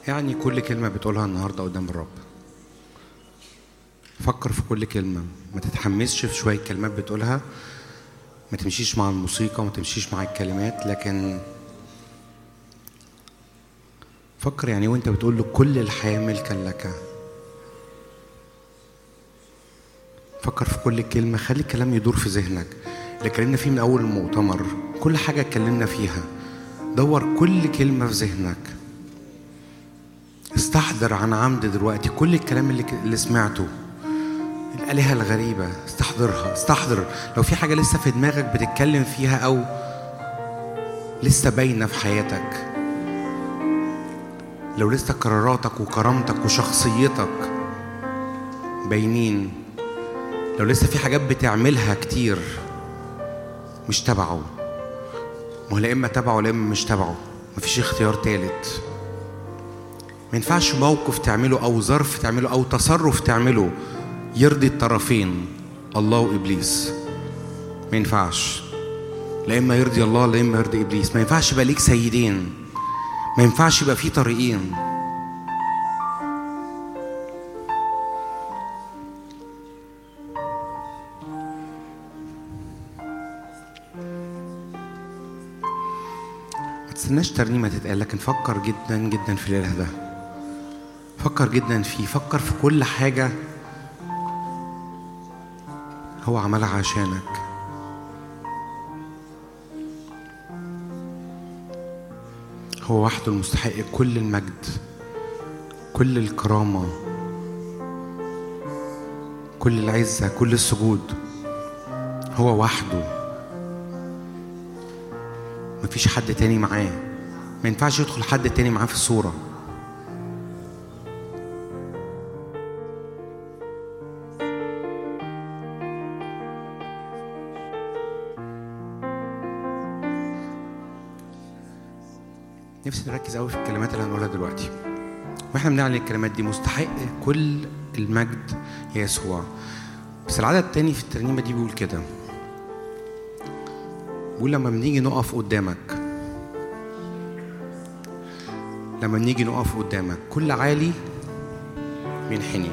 يعني كل كلمة بتقولها النهاردة قدام الرب فكر في كل كلمة ما تتحمسش في شوية كلمات بتقولها ما تمشيش مع الموسيقى وما تمشيش مع الكلمات لكن فكر يعني وانت بتقول له كل الحياة ملكا لك فكر في كل كلمة خلي الكلام يدور في ذهنك اللي اتكلمنا فيه من أول المؤتمر كل حاجة اتكلمنا فيها دور كل كلمة في ذهنك استحضر عن عمد دلوقتي كل الكلام اللي, اللي سمعته الآلهة الغريبة استحضرها استحضر لو في حاجة لسه في دماغك بتتكلم فيها أو لسه باينة في حياتك لو لسه قراراتك وكرامتك وشخصيتك باينين لو لسه في حاجات بتعملها كتير مش تبعه ما هو لا اما تبعه ولا اما مش تبعه مفيش اختيار تالت ما ينفعش موقف تعمله او ظرف تعمله او تصرف تعمله يرضي الطرفين الله وابليس ما ينفعش لا اما يرضي الله لا اما يرضي ابليس ما ينفعش يبقى ليك سيدين ما ينفعش يبقى في طريقين ما تستناش ترنيمة تتقال لكن فكر جدا جدا في الإله ده فكر جدا فيه فكر في كل حاجة هو عملها عشانك هو وحده المستحق كل المجد كل الكرامة كل العزة كل السجود هو وحده مفيش حد تاني معاه ما ينفعش يدخل حد تاني معاه في الصورة نفسي نركز قوي في الكلمات اللي هنقولها دلوقتي واحنا بنعلن الكلمات دي مستحق كل المجد يا يسوع بس العدد التاني في الترنيمة دي بيقول كده بيقول لما بنيجي نقف قدامك لما بنيجي نقف قدامك كل عالي بينحني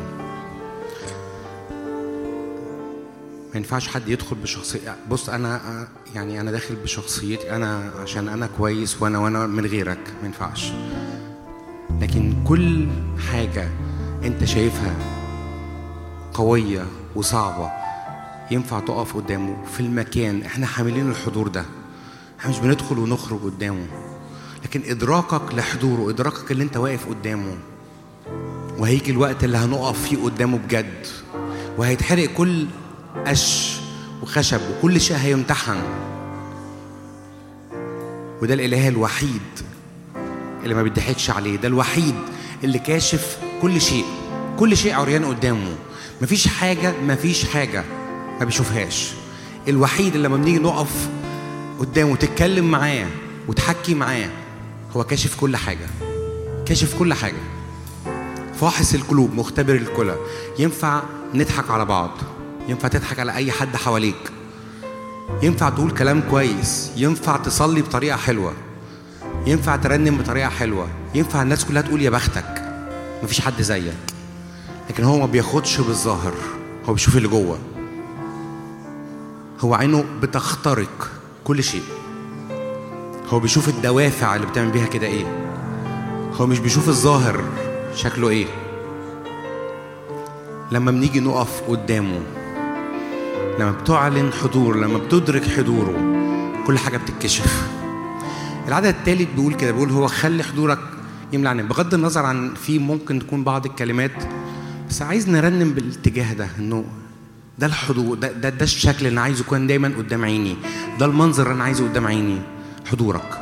ما ينفعش حد يدخل بشخصية بص أنا يعني أنا داخل بشخصيتي أنا عشان أنا كويس وأنا وأنا من غيرك ما ينفعش لكن كل حاجة أنت شايفها قوية وصعبة ينفع تقف قدامه في المكان احنا حاملين الحضور ده احنا مش بندخل ونخرج قدامه لكن ادراكك لحضوره ادراكك اللي انت واقف قدامه وهيجي الوقت اللي هنقف فيه قدامه بجد وهيتحرق كل قش وخشب وكل شيء هيمتحن وده الاله الوحيد اللي ما بيضحكش عليه ده الوحيد اللي كاشف كل شيء كل شيء عريان قدامه مفيش حاجة مفيش حاجة ما بيشوفهاش الوحيد اللي لما بنيجي نقف قدامه تتكلم معاه وتحكي معاه هو كاشف كل حاجة كاشف كل حاجة فاحص القلوب مختبر الكلى ينفع نضحك على بعض ينفع تضحك على أي حد حواليك ينفع تقول كلام كويس ينفع تصلي بطريقة حلوة ينفع ترنم بطريقة حلوة ينفع الناس كلها تقول يا بختك مفيش حد زيك لكن هو ما بياخدش بالظاهر هو بيشوف اللي جوه هو عينه بتخترق كل شيء هو بيشوف الدوافع اللي بتعمل بيها كده ايه هو مش بيشوف الظاهر شكله ايه لما بنيجي نقف قدامه لما بتعلن حضور لما بتدرك حضوره كل حاجه بتتكشف العدد الثالث بيقول كده بيقول هو خلي حضورك يملى عنك بغض النظر عن في ممكن تكون بعض الكلمات بس عايز نرنم بالاتجاه ده انه ده الحضور ده, ده ده الشكل اللي انا عايزه يكون دايما قدام عيني ده المنظر اللي انا عايزه قدام عيني حضورك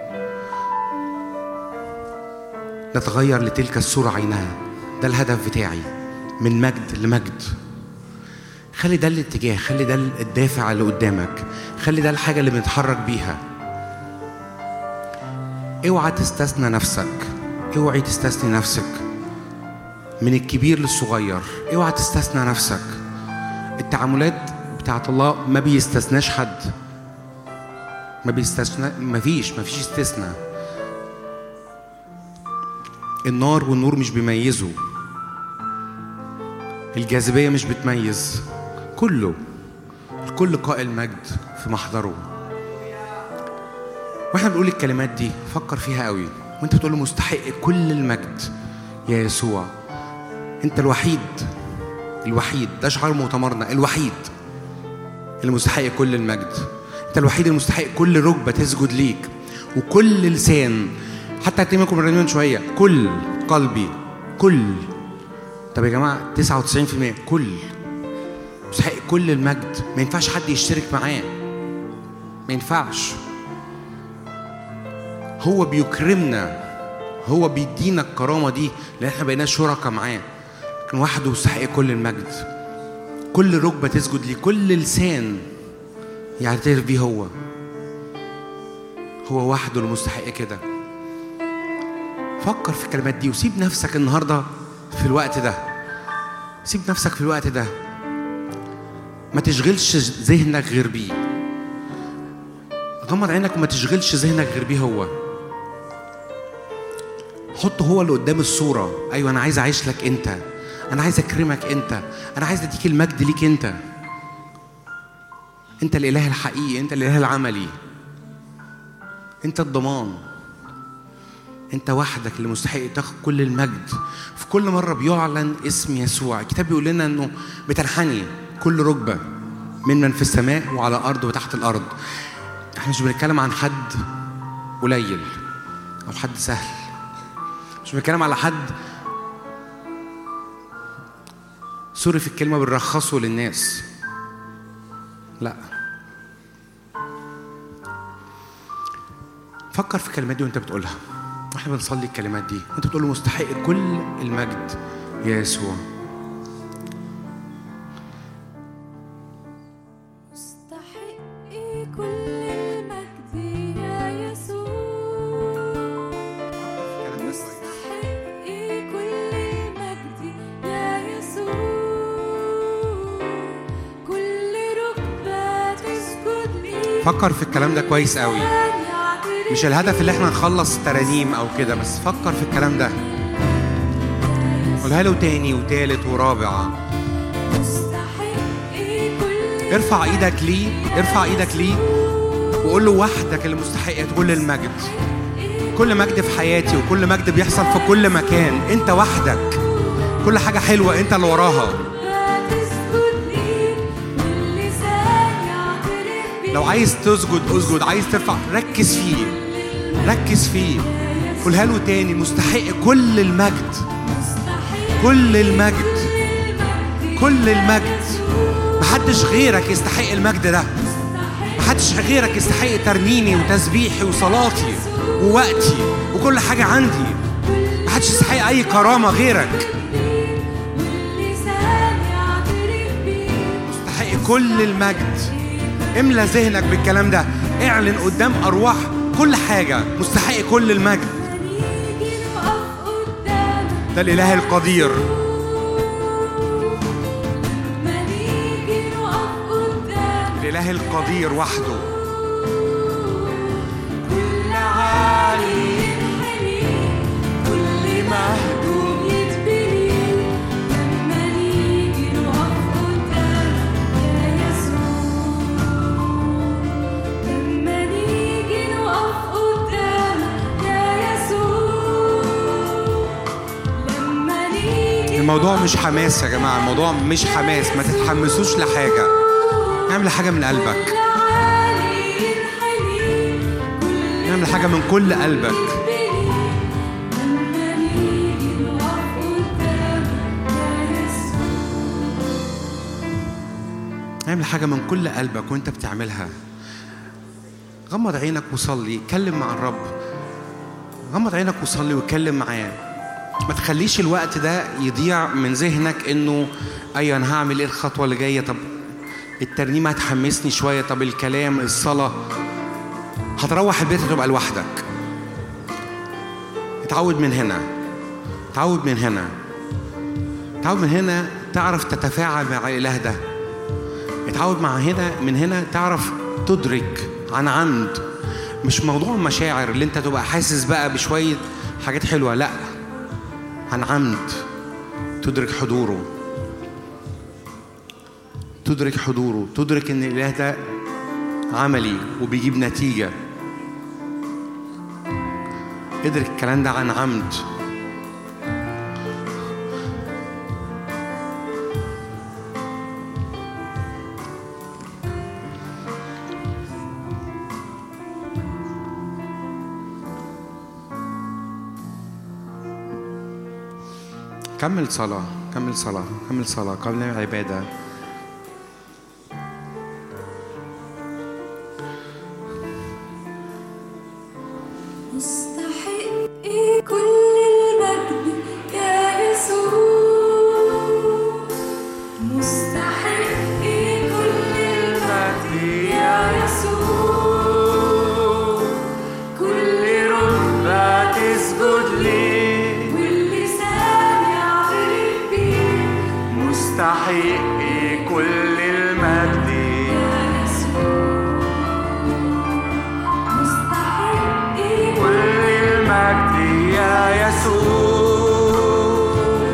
نتغير لتلك الصورة عينها ده الهدف بتاعي من مجد لمجد خلي ده الاتجاه خلي ده الدافع اللي قدامك خلي ده الحاجة اللي بنتحرك بيها اوعى تستثنى نفسك اوعي تستثني نفسك من الكبير للصغير اوعى تستثنى نفسك التعاملات بتاعت الله ما بيستثناش حد ما بيستثنى ما فيش ما فيش استثناء النار والنور مش بيميزوا الجاذبية مش بتميز كله الكل قائل مجد في محضره واحنا بنقول الكلمات دي فكر فيها قوي وانت بتقول له مستحق كل المجد يا يسوع انت الوحيد الوحيد ده شعار مؤتمرنا الوحيد اللي مستحق كل المجد انت الوحيد المستحق كل ركبه تسجد ليك وكل لسان حتى هتلاقي منكم من شويه كل قلبي كل طب يا جماعه 99% كل مستحق كل المجد ما ينفعش حد يشترك معاه ما ينفعش هو بيكرمنا هو بيدينا الكرامة دي لأن احنا بقينا شركاء معاه لكن وحده يستحق كل المجد كل ركبة تسجد ليه كل لسان يعترف بيه هو هو وحده المستحق كده فكر في الكلمات دي وسيب نفسك النهارده في الوقت ده سيب نفسك في الوقت ده ما تشغلش ذهنك غير بيه غمض عينك وما تشغلش ذهنك غير بيه هو حط هو اللي قدام الصورة أيوة أنا عايز أعيش لك أنت أنا عايز أكرمك أنت أنا عايز أديك المجد ليك أنت أنت الإله الحقيقي أنت الإله العملي أنت الضمان أنت وحدك اللي مستحق تاخد كل المجد في كل مرة بيعلن اسم يسوع الكتاب بيقول لنا أنه بتنحني كل ركبة من من في السماء وعلى الأرض وتحت الأرض احنا مش بنتكلم عن حد قليل أو حد سهل مش بنتكلم على حد سوري في الكلمة بنرخصه للناس لا فكر في الكلمات دي وانت بتقولها واحنا بنصلي الكلمات دي وانت بتقول له مستحق كل المجد يا يسوع مستحق كل المجد يا يسوع مستحق كل المجد يا يسوع كل ركبة تسجد لي فكر في الكلام ده كويس قوي مش الهدف اللي احنا نخلص ترانيم او كده بس فكر في الكلام ده قولها له تاني وتالت ورابع مستحق كل ارفع ايدك ليه ارفع ايدك ليه وقول له وحدك اللي مستحق كل المجد كل مجد في حياتي وكل مجد بيحصل في كل مكان انت وحدك كل حاجة حلوة انت اللي وراها تسجد لي واللسان يعترف بي لو عايز تسجد اسجد عايز ترفع ركز فيه ركز فيه قولها له تاني مستحق كل المجد مستحق كل المجد المجد كل المجد محدش غيرك يستحق المجد ده محدش غيرك يستحق ترنيمي وتسبيحي وصلاتي ووقتي وكل حاجة عندي محدش يستحق أي كرامة غيرك واللسان يعترف بي يستحق كل المجد املى ذهنك بالكلام ده اعلن قدام أرواح كل حاجة مستحق كل المجد نيجي نقف قدامك ده الإله القدير ما نيجي نقف قدامك الإله القدير وحده كل عالي ينحني كل مهدوم يتبني لما نيجي نقف قدامك يا يسوع لما نيجي نقف قدامك يا يسوع لما نيجي الموضوع مش حماس يا جماعة الموضوع مش حماس ما تتحمسوش لحاجة اعمل حاجة من قلبك كل عالي ينحني كل اعمل حاجة من كل قلبك لما نيجي نقف قدامك يا يسوع اعمل حاجة من كل قلبك وانت بتعملها غمض عينك وصلي اتكلم مع الرب غمض عينك وصلي واتكلم معاه ما تخليش الوقت ده يضيع من ذهنك انه ايوه انا هعمل ايه الخطوه اللي جايه طب الترنيمه هتحمسني شويه طب الكلام الصلاه هتروح البيت هتبقى لوحدك اتعود من هنا اتعود من هنا اتعود من هنا تعرف تتفاعل مع الاله ده اتعود مع هنا من هنا تعرف تدرك عن عمد مش موضوع مشاعر اللي انت تبقى حاسس بقى بشويه حاجات حلوه لا عن عمد تدرك حضوره تدرك حضوره تدرك ان الاله ده عملي وبيجيب نتيجه ادرك الكلام ده عن عمد كمل صلاة كمل صلاة كمل صلاة كمل عبادة مستحق كل المجد يا يسوع مستحق كل المجد يا يسوع كل ركبة تسجد لي واللسان يعترف بيك مستحق كل المجد يا يسوع مستحق كل المجد يا يسوع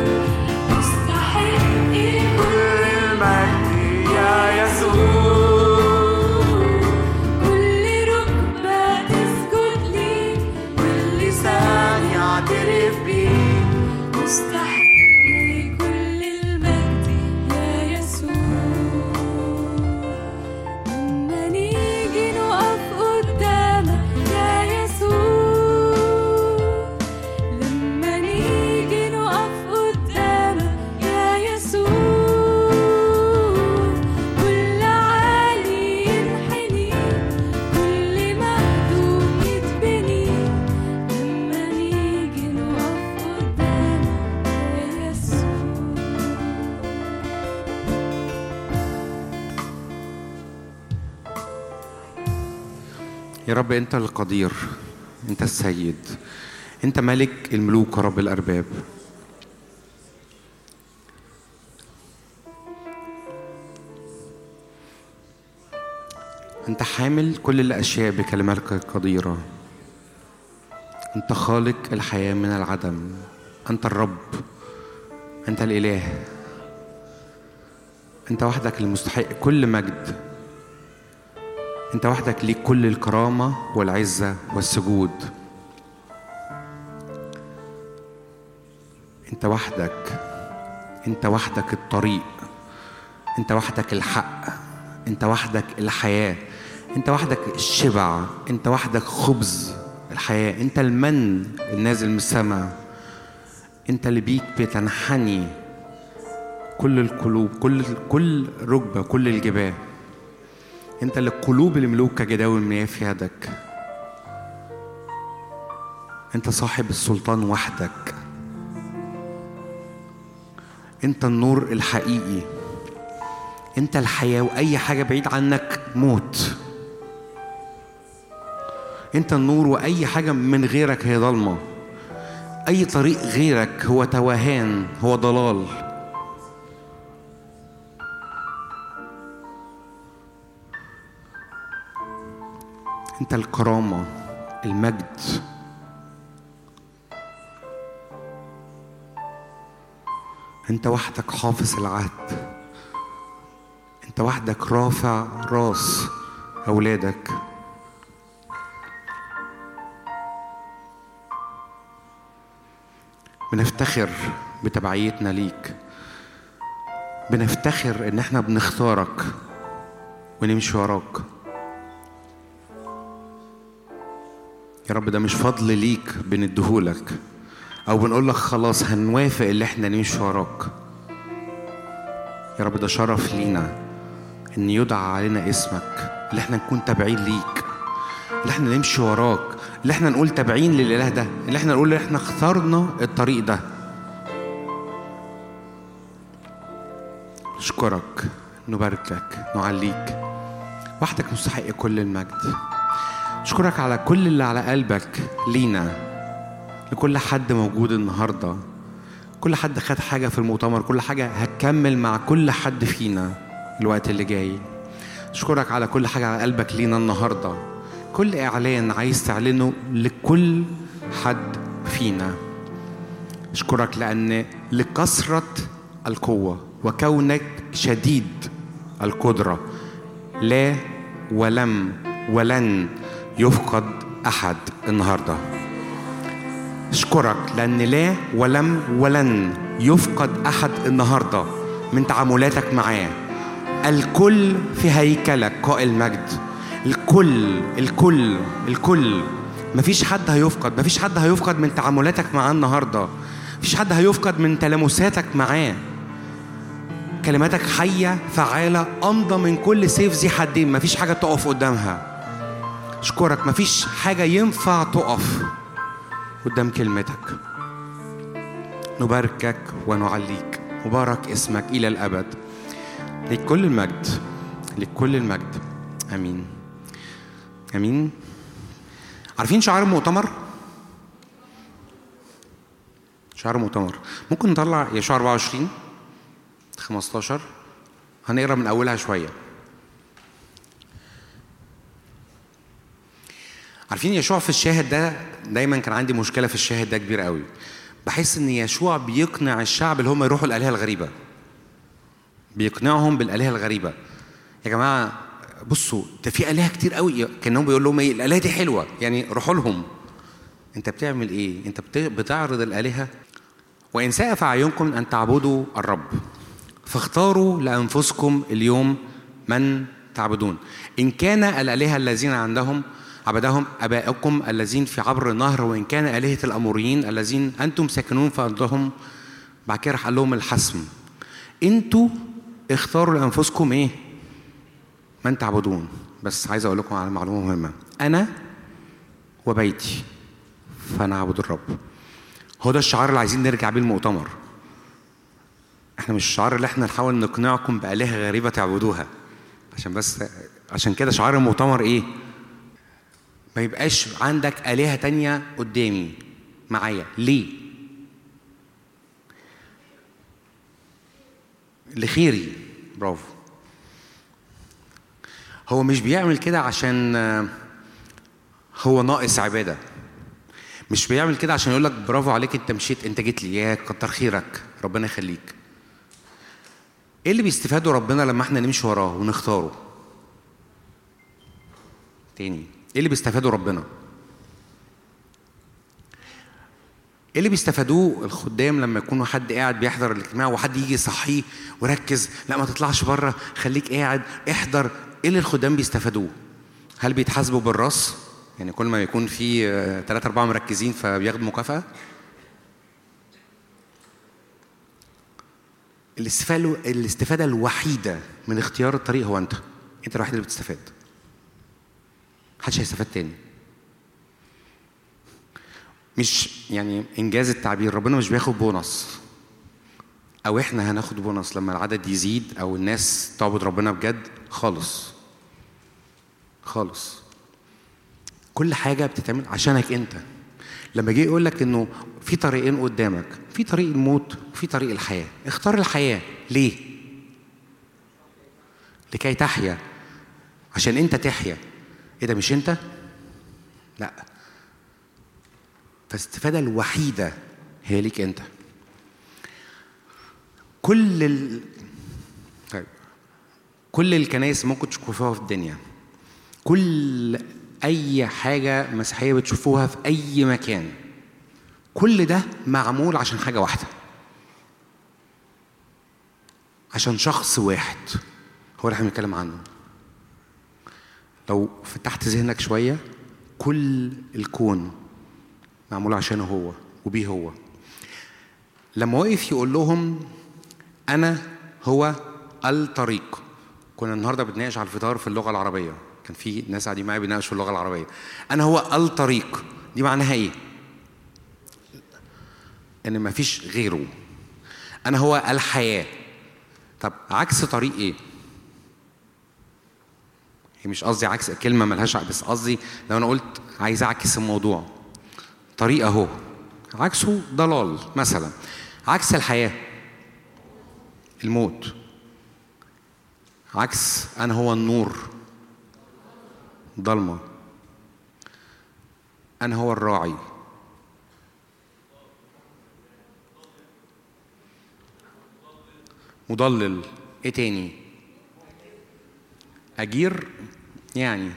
مستحق كل المجد يا يسوع كل ركبة تسجد لي واللسان يعترف بيك مستحق كل المجد يا يسوع لما نيجي نقف قدامك يا يسوع لما نيجي نقف قدامك يا يسوع كل عالي ينحني كل مهدوم يتبني لما نيجي نقف قدامك يا يسوع يا رب انت القدير انت السيد انت ملك الملوك ورب الارباب انت حامل كل الاشياء بكلماتك القديره انت خالق الحياه من العدم انت الرب انت الاله انت وحدك المستحق كل مجد انت وحدك ليك كل الكرامه والعزه والسجود انت وحدك انت وحدك الطريق انت وحدك الحق انت وحدك الحياه انت وحدك الشبع انت وحدك خبز الحياه انت المن النازل من السماء انت اللي بيك بتنحني كل القلوب كل كل ركبه كل الجباه انت اللي قلوب الملوك كجداول المياه في يدك انت صاحب السلطان وحدك انت النور الحقيقي انت الحياه واي حاجه بعيد عنك موت انت النور واي حاجه من غيرك هي ضلمه اي طريق غيرك هو توهان هو ضلال انت الكرامه المجد انت وحدك حافظ العهد انت وحدك رافع راس اولادك بنفتخر بتبعيتنا ليك بنفتخر ان احنا بنختارك ونمشي وراك يا رب ده مش فضل ليك بنديهولك او بنقول لك خلاص هنوافق اللي احنا نمشي وراك يا رب ده شرف لينا ان يدعى علينا اسمك اللي احنا نكون تابعين ليك اللي احنا نمشي وراك اللي احنا نقول تابعين للاله ده اللي احنا نقول احنا اخترنا الطريق ده نشكرك نبارك لك نعليك وحدك مستحق كل المجد نشكرك على كل اللي على قلبك لينا لكل حد موجود النهارده كل حد خد حاجة في المؤتمر كل حاجة هتكمل مع كل حد فينا الوقت اللي جاي أشكرك على كل حاجة على قلبك لينا النهاردة كل إعلان عايز تعلنه لكل حد فينا أشكرك لأن لكثرة القوة وكونك شديد القدرة لا ولم ولن يفقد أحد النهارده أشكرك لأن لا ولم ولن يفقد أحد النهاردة من تعاملاتك معاه الكل في هيكلك قائل مجد الكل الكل الكل مفيش حد هيفقد مفيش حد هيفقد من تعاملاتك معاه النهاردة مفيش حد هيفقد من تلامساتك معاه كلماتك حية فعالة أمضى من كل سيف ذي حدين مفيش حاجة تقف قدامها أشكرك مفيش حاجة ينفع تقف قدام كلمتك نباركك ونعليك مبارك اسمك إلى الأبد لك كل المجد لك كل المجد آمين آمين عارفين شعار المؤتمر؟ شعار المؤتمر ممكن نطلع يشوع 24 15 هنقرا من أولها شوية عارفين يشوع في الشاهد ده دايما كان عندي مشكله في الشاهد ده كبير قوي بحس ان يشوع بيقنع الشعب اللي هم يروحوا الالهه الغريبه بيقنعهم بالالهه الغريبه يا جماعه بصوا ده في الهه كتير قوي كانهم بيقول لهم ايه الالهه دي حلوه يعني روحوا لهم انت بتعمل ايه انت بت- بتعرض الالهه وان ساء فاعينكم ان تعبدوا الرب فاختاروا لانفسكم اليوم من تعبدون ان كان الالهه الذين عندهم عبدهم ابائكم الذين في عبر النهر وان كان الهه الاموريين الذين انتم ساكنون في ارضهم بعد كده راح قال لهم الحسم انتوا اختاروا لانفسكم ايه من تعبدون بس عايز اقول لكم على معلومه مهمه انا وبيتي فنعبد الرب هو ده الشعار اللي عايزين نرجع بيه المؤتمر احنا مش الشعار اللي احنا نحاول نقنعكم بآلهة غريبة تعبدوها عشان بس عشان كده شعار المؤتمر ايه ما يبقاش عندك آلهة تانية قدامي معايا ليه لخيري برافو هو مش بيعمل كده عشان آه، هو ناقص عباده مش بيعمل كده عشان يقول لك برافو عليك انت مشيت انت جيت لي يا كتر خيرك ربنا يخليك ايه اللي بيستفاده ربنا لما احنا نمشي وراه ونختاره تاني ايه اللي بيستفاده ربنا ايه اللي بيستفادوه الخدام لما يكونوا حد قاعد بيحضر الاجتماع وحد يجي يصحيه وركز لا ما تطلعش بره خليك قاعد احضر ايه اللي الخدام بيستفادوه هل بيتحاسبوا بالراس يعني كل ما يكون في ثلاثة أربعة مركزين فبياخدوا مكافأة الاستفادة الاستفادة الوحيدة من اختيار الطريق هو أنت أنت الوحيد اللي بتستفاد محدش هيستفاد تاني مش يعني انجاز التعبير ربنا مش بياخد بونص او احنا هناخد بونص لما العدد يزيد او الناس تعبد ربنا بجد خالص خالص كل حاجه بتتعمل عشانك انت لما جه يقول لك انه في طريقين قدامك في طريق الموت وفي طريق الحياه اختار الحياه ليه لكي تحيا عشان انت تحيا ايه ده مش انت لا فالاستفاده الوحيده هي ليك انت كل ال... طيب كل الكنائس ممكن تشوفوها في الدنيا كل اي حاجه مسيحيه بتشوفوها في اي مكان كل ده معمول عشان حاجه واحده عشان شخص واحد هو اللي احنا بنتكلم عنه لو فتحت ذهنك شويه كل الكون معمول عشانه هو وبيه هو لما وقف يقول لهم انا هو الطريق كنا النهارده بنناقش على الفطار في اللغه العربيه كان في ناس قاعدين معايا بيناقشوا اللغه العربيه انا هو الطريق دي معناها ايه ان مفيش غيره انا هو الحياه طب عكس طريق ايه هي مش قصدي عكس كلمه ملهاش بس قصدي لو انا قلت عايز اعكس الموضوع طريق اهو عكسه ضلال مثلا عكس الحياه الموت عكس انا هو النور ضلمه انا هو الراعي مضلل ايه تاني اجير يعني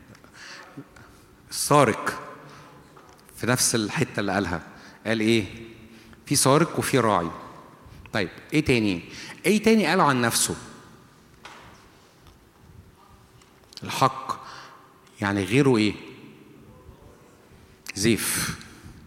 السارق في نفس الحته اللي قالها قال ايه في سارق وفي راعي طيب ايه تاني ايه تاني قاله عن نفسه الحق يعني غيره ايه زيف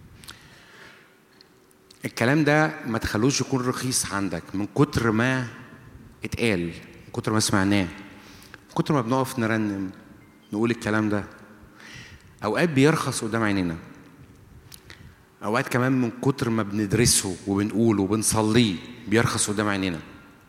الكلام ده ما تخلوش يكون رخيص عندك من كتر ما اتقال من كتر ما سمعناه من كتر ما بنقف نرنم نقول الكلام ده اوقات بيرخص قدام عينينا اوقات كمان من كتر ما بندرسه وبنقوله وبنصليه بيرخص قدام عينينا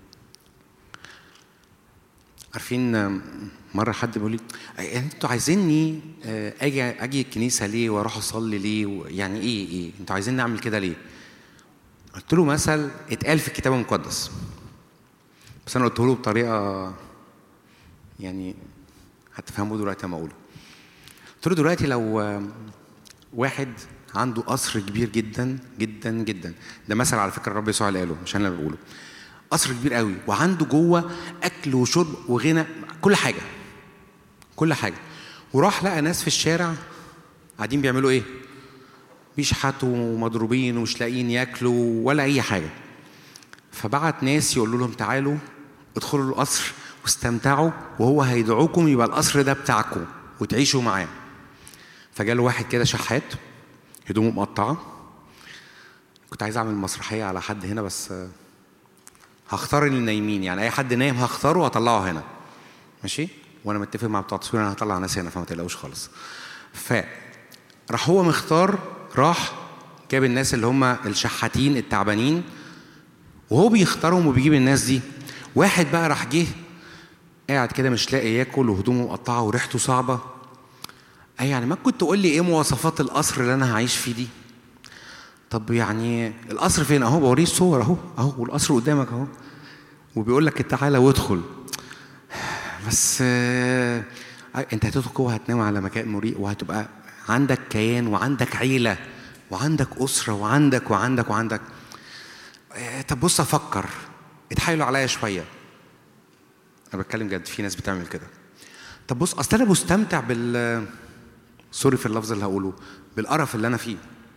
عارفين مره حد بيقول لي "أي- انتوا عايزيني آه، اجي اجي الكنيسه ليه واروح اصلي ليه و- يعني ايه ايه انتوا عايزيني اعمل كده ليه قلت له مثل اتقال في الكتاب المقدس بس انا قلته له بطريقه يعني هتفهموا دلوقتي لما اقوله قلت له دلوقتي لو آه، واحد عنده قصر كبير جدا جدا جدا ده مثل على فكره الرب يسوع اللي قاله مش انا اللي بقوله قصر كبير قوي وعنده جوه اكل وشرب وغنى كل حاجه كل حاجه وراح لقى ناس في الشارع قاعدين بيعملوا ايه بيشحتوا ومضروبين ومش لاقيين ياكلوا ولا اي حاجه فبعت ناس يقولوا لهم تعالوا ادخلوا القصر واستمتعوا وهو هيدعوكم يبقى القصر ده بتاعكم وتعيشوا معاه فجاله واحد كده شحات هدومه مقطعه كنت عايز اعمل مسرحيه على حد هنا بس آه، هختار اللي نايمين يعني اي حد نايم هختاره وهطلعه هنا ماشي وانا متفق مع بتوع التصوير انا هطلع ناس هنا فما تقلقوش خالص ف راح هو مختار راح جاب الناس اللي هم الشحاتين التعبانين وهو بيختارهم وبيجيب الناس دي واحد بقى راح جه قاعد كده مش لاقي ياكل وهدومه مقطعه وريحته صعبه اي يعني ما كنت تقول لي ايه مواصفات القصر اللي انا هعيش فيه دي طب يعني القصر فين اهو بوريه الصور اهو اهو والقصر قدامك اهو وبيقول لك تعالى وادخل بس آه، انت هتدخل جوه هتنام على مكان مريء وهتبقى عندك كيان وعندك عيله وعندك اسره وعندك وعندك وعندك آه، طب بص افكر اتحايلوا عليا شويه انا بتكلم جد في ناس بتعمل كده طب بص اصل انا مستمتع بال سوري في اللفظ اللي هقوله بالقرف اللي انا فيه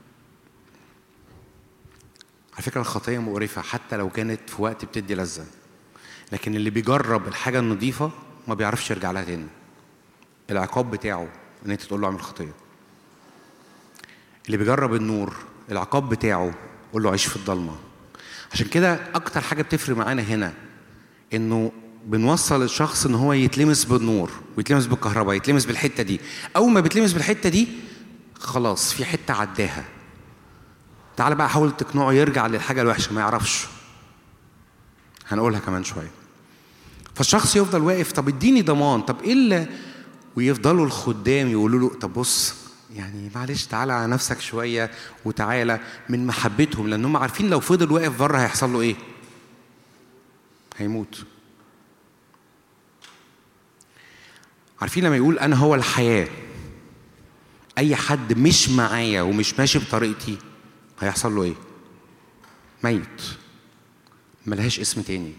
على فكره الخطيه مقرفه حتى لو كانت في وقت بتدي لذه لكن اللي بيجرب الحاجه النظيفه ما بيعرفش يرجع لها تاني العقاب بتاعه ان انت تقول له اعمل خطيه اللي بيجرب النور العقاب بتاعه قول له عيش في الضلمه عشان كده اكتر حاجه بتفرق معانا هنا انه بنوصل الشخص ان هو يتلمس بالنور ويتلمس بالكهرباء يتلمس بالحته دي اول ما بيتلمس بالحته دي خلاص في حته عداها تعال بقى حاول تقنعه يرجع للحاجه الوحشه ما يعرفش هنقولها كمان شويه فالشخص يفضل واقف طب اديني ضمان طب ايه اللي ويفضلوا الخدام يقولوا له طب بص يعني معلش تعالى على نفسك شويه وتعالى من محبتهم لان هم عارفين لو فضل واقف بره هيحصل له ايه؟ هيموت عارفين لما يقول انا هو الحياه اي حد مش معايا ومش ماشي بطريقتي هيحصل له ايه ميت ملهاش اسم تاني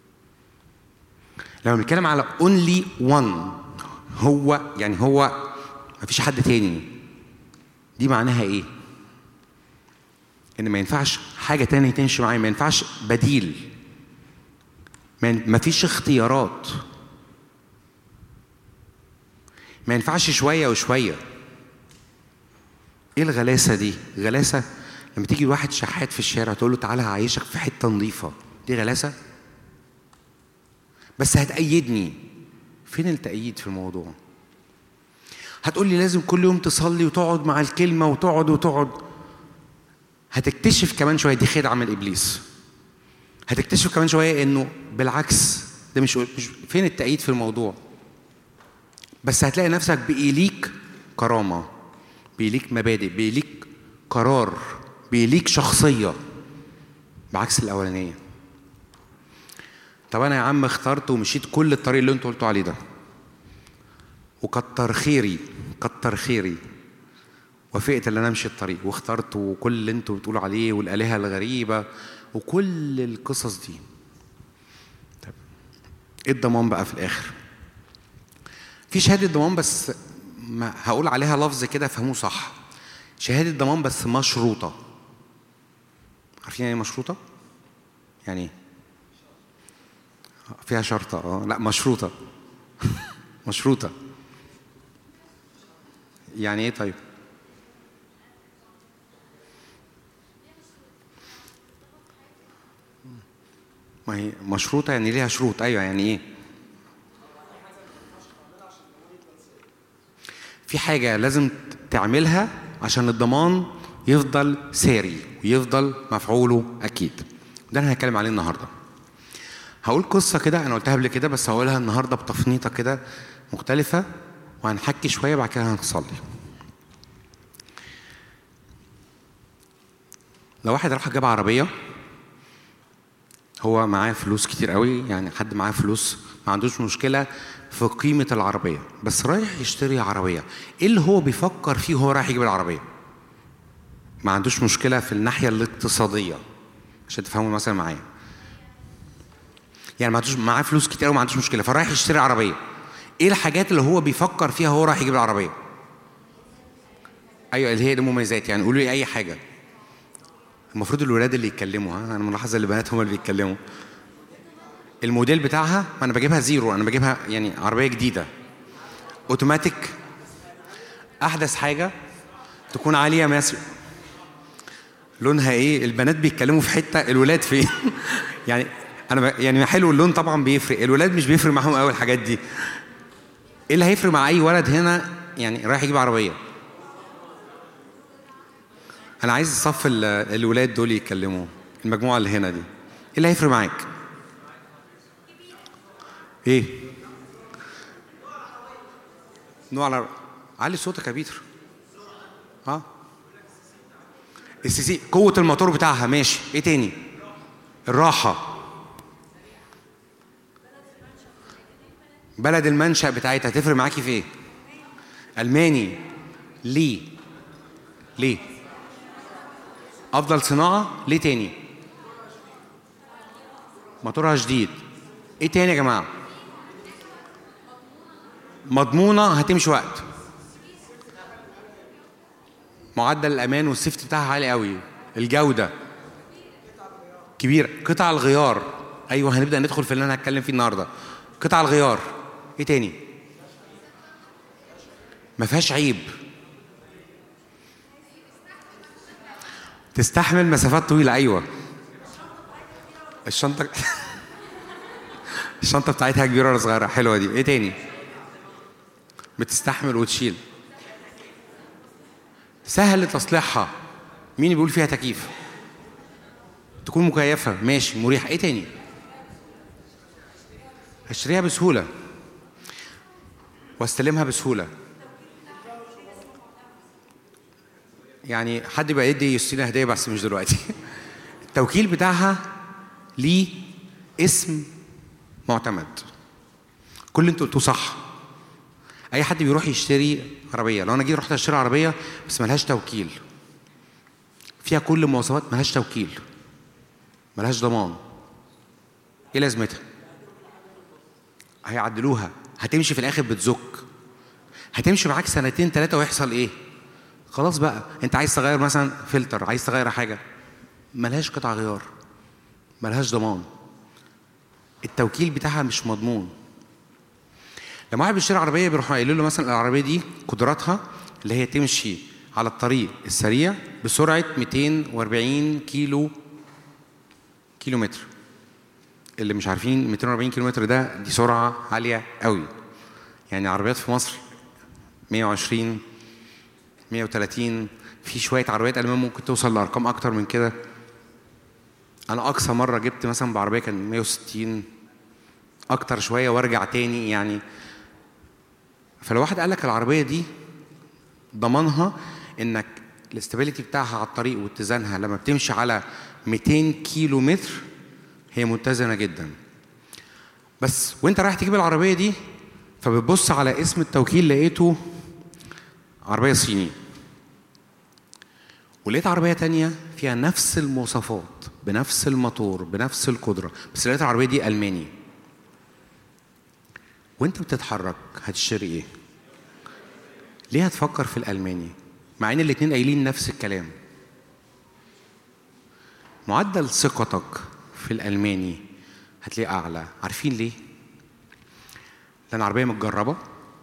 لما بنتكلم على only one هو يعني هو مفيش حد تاني دي معناها ايه ان ما ينفعش حاجه تانية تمشي معايا ما ينفعش بديل ما مفيش اختيارات ما ينفعش شويه وشويه ايه الغلاسه دي غلاسه لما تيجي واحد شحات في الشارع تقول له تعالى هعيشك في حته نظيفه دي غلاسه بس هتأيدني فين التأييد في الموضوع هتقول لي لازم كل يوم تصلي وتقعد مع الكلمة وتقعد وتقعد هتكتشف كمان شوية دي خدعة من إبليس هتكتشف كمان شوية إنه بالعكس ده مش مش فين التأييد في الموضوع بس هتلاقي نفسك بإيليك كرامة بإيليك مبادئ بإيليك قرار بإيليك شخصية بعكس الأولانية طب أنا يا عم اخترت ومشيت كل الطريق اللي أنتوا قلتوا عليه ده وكتر خيري كتر خيري وافقت ان انا امشي الطريق واخترت وكل اللي انتوا بتقولوا عليه والالهه الغريبه وكل القصص دي ايه الضمان بقى في الاخر في شهاده ضمان بس ما هقول عليها لفظ كده فهموه صح شهاده ضمان بس مشروطه عارفين يعني ايه مشروطه يعني ايه فيها شرطه اه لا مشروطه مشروطه يعني ايه طيب ما هي مشروطة يعني ليها شروط أيوة يعني إيه؟ في حاجة لازم تعملها عشان الضمان يفضل ساري ويفضل مفعوله أكيد ده أنا هتكلم عليه النهاردة هقول قصة كده أنا قلتها قبل كده بس هقولها النهاردة بتفنيطة كده مختلفة وهنحكي شوية بعد كده هنصلي لو واحد راح جاب عربية هو معاه فلوس كتير قوي يعني حد معاه فلوس ما عندوش مشكله في قيمه العربيه بس رايح يشتري عربيه ايه اللي هو بيفكر فيه وهو رايح يجيب العربيه ما عندوش مشكله في الناحيه الاقتصاديه عشان تفهموا مثلا معايا يعني ما عندوش معاه فلوس كتير قوي ما عندوش مشكله فرايح يشتري عربيه ايه الحاجات اللي هو بيفكر فيها وهو رايح يجيب العربيه ايوه اللي هي المميزات يعني قولوا لي اي حاجه المفروض الولاد اللي يتكلموا ها انا ملاحظ ان البنات هم اللي بيتكلموا الموديل بتاعها ما انا بجيبها زيرو انا بجيبها يعني عربيه جديده اوتوماتيك احدث حاجه تكون عاليه ماسك لونها ايه البنات بيتكلموا في حته الولاد فين يعني انا ب... يعني حلو اللون طبعا بيفرق الولاد مش بيفرق معاهم قوي الحاجات دي ايه اللي هيفرق مع اي ولد هنا يعني رايح يجيب عربيه انا عايز صف ال- الولاد دول يتكلموا المجموعه اللي هنا دي ايه اللي هيفرق معاك ايه نوع على علي صوتك يا بيتر ها السي سي قوة الموتور بتاعها ماشي ايه تاني الراحة بلد المنشأ بتاعتها تفرق معاكي في ايه ألماني ليه ليه افضل صناعه ليه تاني موتورها جديد ايه تاني يا جماعه مضمونه هتمشي وقت معدل الامان والسيفتي بتاعها عالي قوي الجوده كبيره قطع الغيار ايوه هنبدا ندخل في اللي انا هتكلم فيه النهارده قطع الغيار ايه تاني ما فيهاش عيب تستحمل مسافات طويلة أيوة الشنطة الشنطة بتاعتها كبيرة ولا صغيرة حلوة دي إيه تاني بتستحمل وتشيل سهل تصليحها مين بيقول فيها تكييف تكون مكيفة ماشي مريحة إيه تاني هشتريها بسهولة واستلمها بسهولة يعني حد بقى يدي يوستينا هديه بس مش دلوقتي التوكيل بتاعها ليه اسم معتمد كل اللي انتوا قلتوه صح اي حد بيروح يشتري عربيه لو انا جيت رحت اشتري عربيه بس ملهاش توكيل فيها كل المواصفات ملهاش توكيل ملهاش ضمان ايه لازمتها هيعدلوها هتمشي في الاخر بتزك هتمشي معاك سنتين ثلاثه ويحصل ايه خلاص بقى انت عايز تغير مثلا فلتر عايز تغير حاجه ملهاش قطع غيار ملهاش ضمان التوكيل بتاعها مش مضمون لما واحد بيشتري عربيه بيروحوا قايلين له مثلا العربيه دي قدراتها اللي هي تمشي على الطريق السريع بسرعه 240 كيلو كيلو متر اللي مش عارفين 240 كيلو متر ده دي سرعه عاليه قوي يعني عربيات في مصر 120 130 في شويه عربيات المان ممكن توصل لارقام اكتر من كده انا اقصى مره جبت مثلا بعربيه كان 160 اكتر شويه وارجع تاني يعني فلو واحد قال لك العربيه دي ضمانها انك الاستابيليتي بتاعها على الطريق واتزانها لما بتمشي على 200 كيلو متر هي متزنه جدا بس وانت رايح تجيب العربيه دي فبتبص على اسم التوكيل لقيته عربيه صيني ولقيت عربيه تانية فيها نفس المواصفات بنفس الموتور بنفس القدره بس لقيت العربيه دي الماني وانت بتتحرك هتشتري ايه ليه هتفكر في الالماني مع ان الاتنين قايلين نفس الكلام معدل ثقتك في الالماني هتلاقيه اعلى عارفين ليه لان عربيه متجربه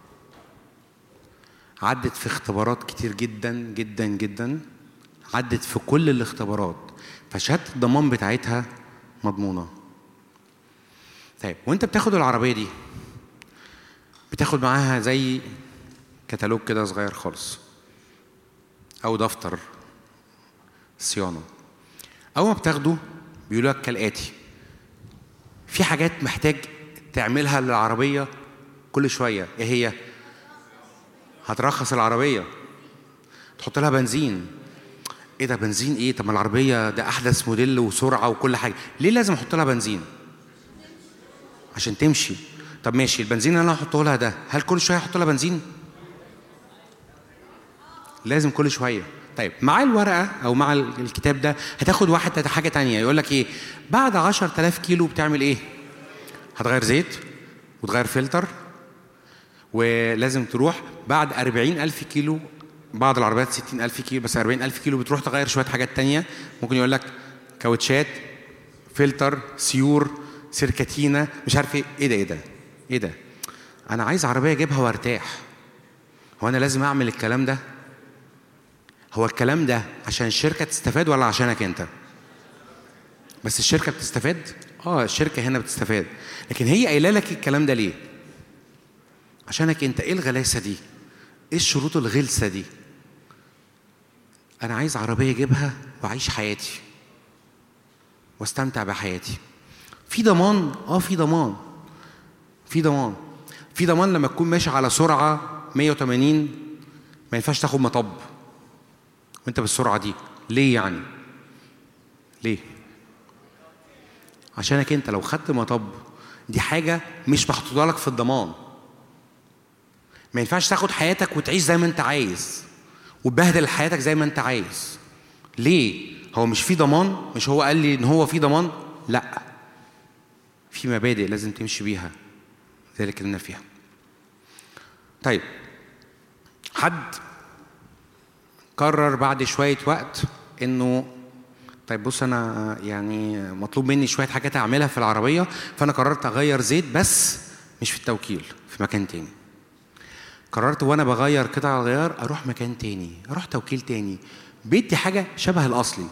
عدت في اختبارات كتير جدا جدا جدا عدت في كل الاختبارات فشهاده الضمان بتاعتها مضمونه طيب وانت بتاخد العربيه دي بتاخد معاها زي كتالوج كده صغير خالص او دفتر صيانه اول ما بتاخده بيقول لك كالاتي في حاجات محتاج تعملها للعربيه كل شويه ايه هي هترخص العربيه تحط لها بنزين ايه ده بنزين ايه طب ما العربيه ده احدث موديل وسرعه وكل حاجه ليه لازم احط لها بنزين عشان تمشي طب ماشي البنزين اللي انا هحطه لها ده هل كل شويه احط لها بنزين لازم كل شويه طيب مع الورقه او مع الكتاب ده هتاخد واحد حاجه تانية يقول لك ايه بعد 10000 كيلو بتعمل ايه هتغير زيت وتغير فلتر ولازم تروح بعد 40000 كيلو بعض العربيات 60000 كيلو بس 40000 كيلو بتروح تغير شويه حاجات تانية ممكن يقول لك كاوتشات فلتر سيور سيركاتينا مش عارف ايه ايه ده ايه ده ايه ده انا عايز عربيه اجيبها وارتاح هو انا لازم اعمل الكلام ده هو الكلام ده عشان الشركه تستفاد ولا عشانك انت بس الشركه بتستفاد اه الشركه هنا بتستفاد لكن هي قايله لك الكلام ده ليه عشانك انت ايه الغلاسه دي ايه الشروط الغلسه دي انا عايز عربيه اجيبها واعيش حياتي واستمتع بحياتي في ضمان اه في ضمان في ضمان في ضمان لما تكون ماشي على سرعه 180 ما ينفعش تاخد مطب وانت بالسرعه دي ليه يعني ليه عشانك انت لو خدت مطب دي حاجه مش محطوطه لك في الضمان ما ينفعش تاخد حياتك وتعيش زي ما انت عايز وتبهدل حياتك زي ما انت عايز ليه هو مش في ضمان مش هو قال لي ان هو في ضمان لا في مبادئ لازم تمشي بيها زي اللي اتكلمنا فيها طيب حد قرر بعد شويه وقت انه طيب بص انا يعني مطلوب مني شويه حاجات اعملها في العربيه فانا قررت اغير زيت بس مش في التوكيل في مكان تاني قررت وانا بغير قطع الغيار اروح مكان تاني اروح توكيل تاني بيدي حاجه شبه الاصلي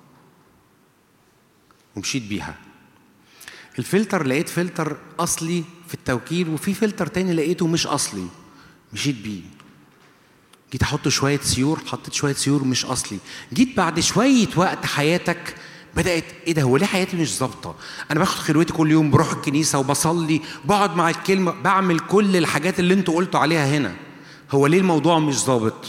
ومشيت بيها الفلتر لقيت فلتر اصلي في التوكيل وفي فلتر تاني لقيته مش اصلي مشيت بيه جيت احط شويه سيور حطيت شويه سيور مش اصلي جيت بعد شويه وقت حياتك بدات ايه ده هو ليه حياتي مش ظابطه انا باخد خلوتي كل يوم بروح الكنيسه وبصلي بقعد مع الكلمه بعمل كل الحاجات اللي انتوا قلتوا عليها هنا هو ليه الموضوع مش ظابط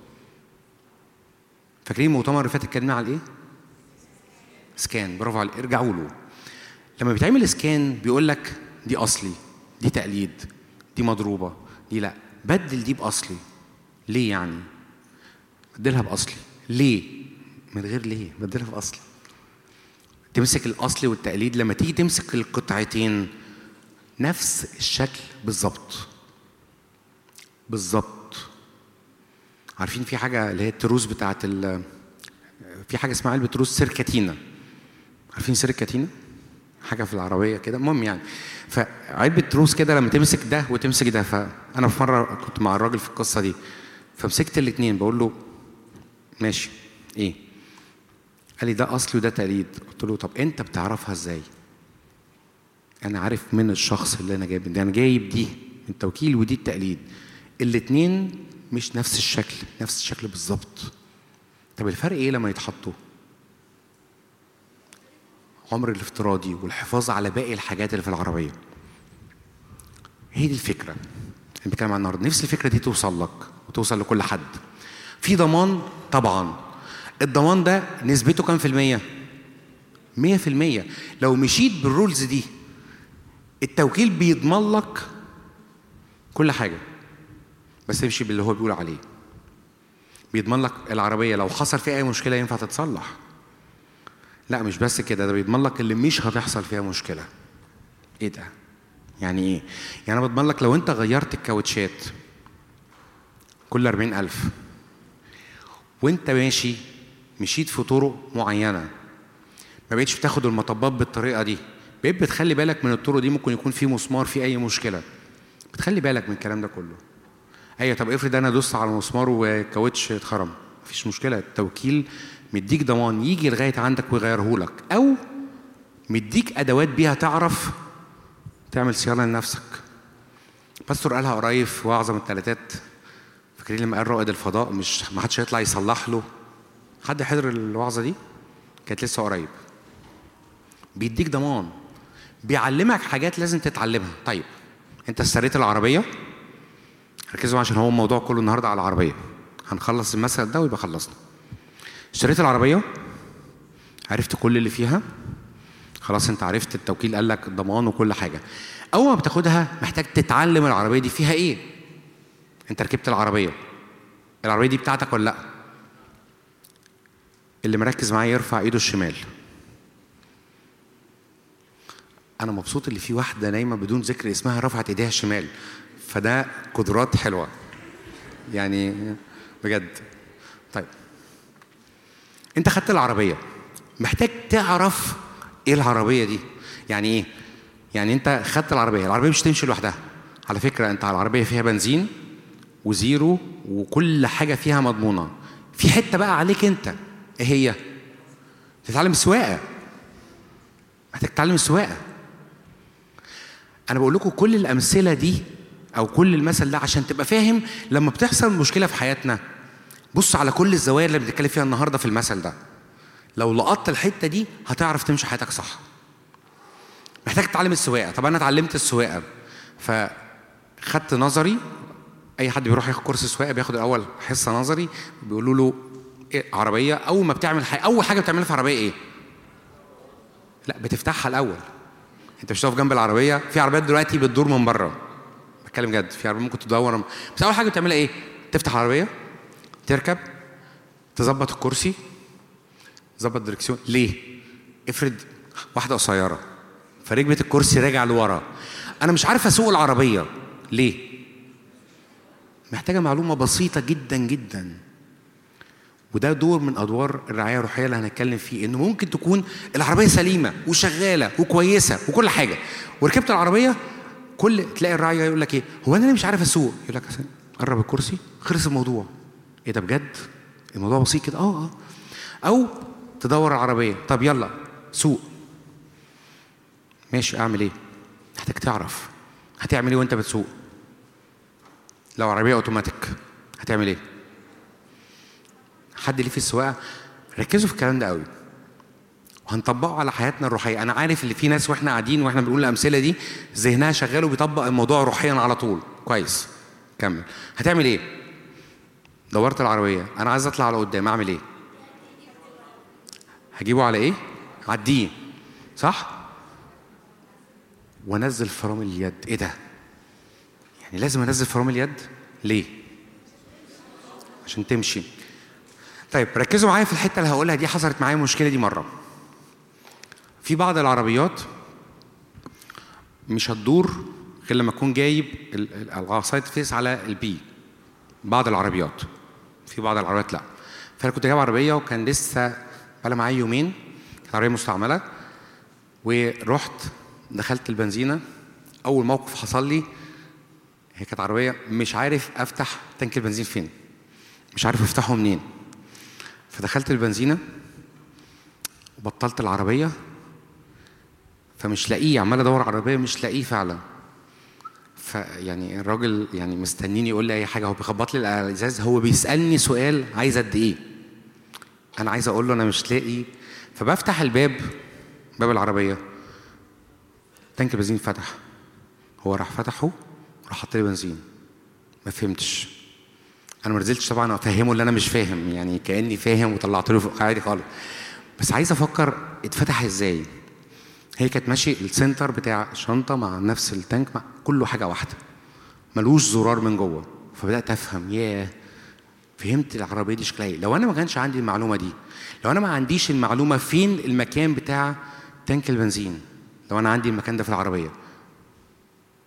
فاكرين المؤتمر اللي فات اتكلمنا على ايه سكان برافو عليك ارجعوا له لما بيتعمل سكان بيقول لك دي اصلي دي تقليد دي مضروبه دي لا بدل دي باصلي ليه يعني بدلها باصلي ليه من غير ليه بدلها باصلي تمسك الاصلي والتقليد لما تيجي تمسك القطعتين نفس الشكل بالظبط بالظبط عارفين في حاجه اللي هي التروس بتاعت ال في حاجه اسمها علبه تروس سيركاتينا عارفين سيركاتينا حاجه في العربيه كده المهم يعني فعلبه تروس كده لما تمسك ده وتمسك ده فانا في مره كنت مع الراجل في القصه دي فمسكت الاثنين بقول له ماشي ايه قال لي ده اصلي وده تقليد قلت له طب انت بتعرفها ازاي انا عارف من الشخص اللي انا جايب ده انا جايب دي من التوكيل ودي التقليد الاثنين مش نفس الشكل نفس الشكل بالظبط طب الفرق ايه لما يتحطوا عمر الافتراضي والحفاظ على باقي الحاجات اللي في العربيه هي دي الفكره اللي بنتكلم عنها النهارده نفس الفكره دي توصل لك وتوصل لكل حد في ضمان طبعا الضمان ده نسبته كام في المية؟ مية في المية لو مشيت بالرولز دي التوكيل بيضمن لك كل حاجة بس تمشي باللي هو بيقول عليه بيضمن لك العربية لو حصل فيها أي مشكلة ينفع تتصلح لا مش بس كده ده بيضمن لك اللي مش هتحصل فيها مشكلة ايه ده؟ يعني ايه يعني انا بضمن لك لو انت غيرت الكاوتشات كل 40000 وانت ماشي مشيت في طرق معينه ما بقتش بتاخد المطبات بالطريقه دي بقيت بتخلي بالك من الطرق دي ممكن يكون في مسمار في اي مشكله بتخلي بالك من الكلام ده كله ايوه طب افرض انا دوست على مسمار وكاوتش اتخرم مفيش مشكله التوكيل مديك ضمان يجي لغايه عندك ويغيره لك او مديك ادوات بيها تعرف تعمل صيانه لنفسك باستور قالها قريب في وعظه من الثلاثات فاكرين لما قال رائد الفضاء مش ما حدش هيطلع يصلح له حد حضر الوعظه دي كانت لسه قريب بيديك ضمان بيعلمك حاجات لازم تتعلمها طيب انت اشتريت العربيه ركزوا عشان هو الموضوع كله النهارده على العربيه هنخلص المثل ده ويبقى خلصنا اشتريت العربيه عرفت كل اللي فيها خلاص انت عرفت التوكيل قال لك ضمان وكل حاجه اول ما بتاخدها محتاج تتعلم العربيه دي فيها ايه انت ركبت العربيه العربيه دي بتاعتك ولا لا اللي مركز معايا يرفع ايده الشمال انا مبسوط اللي في واحده نايمه بدون ذكر اسمها رفعت ايديها الشمال فده قدرات حلوه يعني بجد طيب انت خدت العربيه محتاج تعرف ايه العربيه دي يعني ايه يعني انت خدت العربيه العربيه مش تمشي لوحدها على فكره انت على العربيه فيها بنزين وزيرو وكل حاجه فيها مضمونه في حته بقى عليك انت ايه هي تتعلم السواقه محتاج تتعلم السواقه انا بقول لكم كل الامثله دي او كل المثل ده عشان تبقى فاهم لما بتحصل مشكله في حياتنا بص على كل الزوايا اللي بنتكلم فيها النهارده في المثل ده لو لقطت الحته دي هتعرف تمشي حياتك صح محتاج تتعلم السواقه طب انا اتعلمت السواقه فخدت نظري اي حد بيروح ياخد كورس سواقه بياخد الاول حصه نظري بيقولوا له إيه عربيه اول ما بتعمل حاجه اول حاجه بتعملها في عربيه ايه لا بتفتحها الاول انت مش تقف جنب العربيه في عربيات دلوقتي بتدور من بره بتكلم جد في عربيه ممكن تدور بس اول حاجه بتعملها ايه تفتح العربيه تركب تظبط الكرسي تظبط الدركسيون ليه افرض واحده قصيره فركبت الكرسي راجع لورا انا مش عارف اسوق العربيه ليه محتاجه معلومه بسيطه جدا جدا وده دور من ادوار الرعايه الروحيه اللي هنتكلم فيه انه ممكن تكون العربيه سليمه وشغاله وكويسه وكل حاجه وركبت العربيه كل تلاقي الراعي يقول لك ايه هو انا ليه مش عارف اسوق يقول لك حسن قرب الكرسي خلص الموضوع ايه ده بجد الموضوع بسيط كده اه اه او تدور العربيه طب يلا سوق ماشي اعمل ايه محتاج تعرف هتعمل ايه وانت بتسوق لو عربيه اوتوماتيك هتعمل ايه حد ليه في السواقه ركزوا في الكلام ده قوي وهنطبقه على حياتنا الروحيه انا عارف اللي في ناس واحنا قاعدين واحنا بنقول الامثله دي ذهنها شغال وبيطبق الموضوع روحيا على طول كويس كمل هتعمل ايه دورت العربيه انا عايز اطلع على قدام اعمل ايه هجيبه على ايه عديه صح وانزل فرامل اليد ايه ده يعني لازم انزل فرامل اليد ليه عشان تمشي طيب ركزوا معايا في الحته اللي هقولها دي حصلت معايا المشكله دي مره في بعض العربيات مش هتدور غير لما تكون جايب ال- ال- العصايه تفيس على البي بعض العربيات في بعض العربيات لا فانا كنت جايب عربيه وكان لسه بقى معايا يومين كانت عربيه مستعمله ورحت دخلت البنزينه اول موقف حصل لي هي كانت عربيه مش عارف افتح تانك البنزين فين مش عارف افتحه منين فدخلت البنزينه وبطلت العربيه فمش لاقيه عمال ادور على العربيه مش لاقيه فعلا فيعني الراجل يعني مستنيني يقول لي اي حاجه هو بيخبط لي على الازاز هو بيسالني سؤال عايز قد ايه انا عايز اقول له انا مش لاقي فبفتح الباب باب العربيه تانك البنزين فتح هو راح فتحه وراح حط لي بنزين ما فهمتش انا ما نزلتش طبعا افهمه اللي انا مش فاهم يعني كاني فاهم وطلعت له فوق عادي خالص بس عايز افكر اتفتح ازاي هي كانت ماشي السنتر بتاع الشنطه مع نفس التانك مع كله حاجه واحده ملوش زرار من جوه فبدات افهم ياه فهمت العربيه دي شكلها ايه لو انا ما كانش عندي المعلومه دي لو انا ما عنديش المعلومه فين المكان بتاع تانك البنزين لو انا عندي المكان ده في العربيه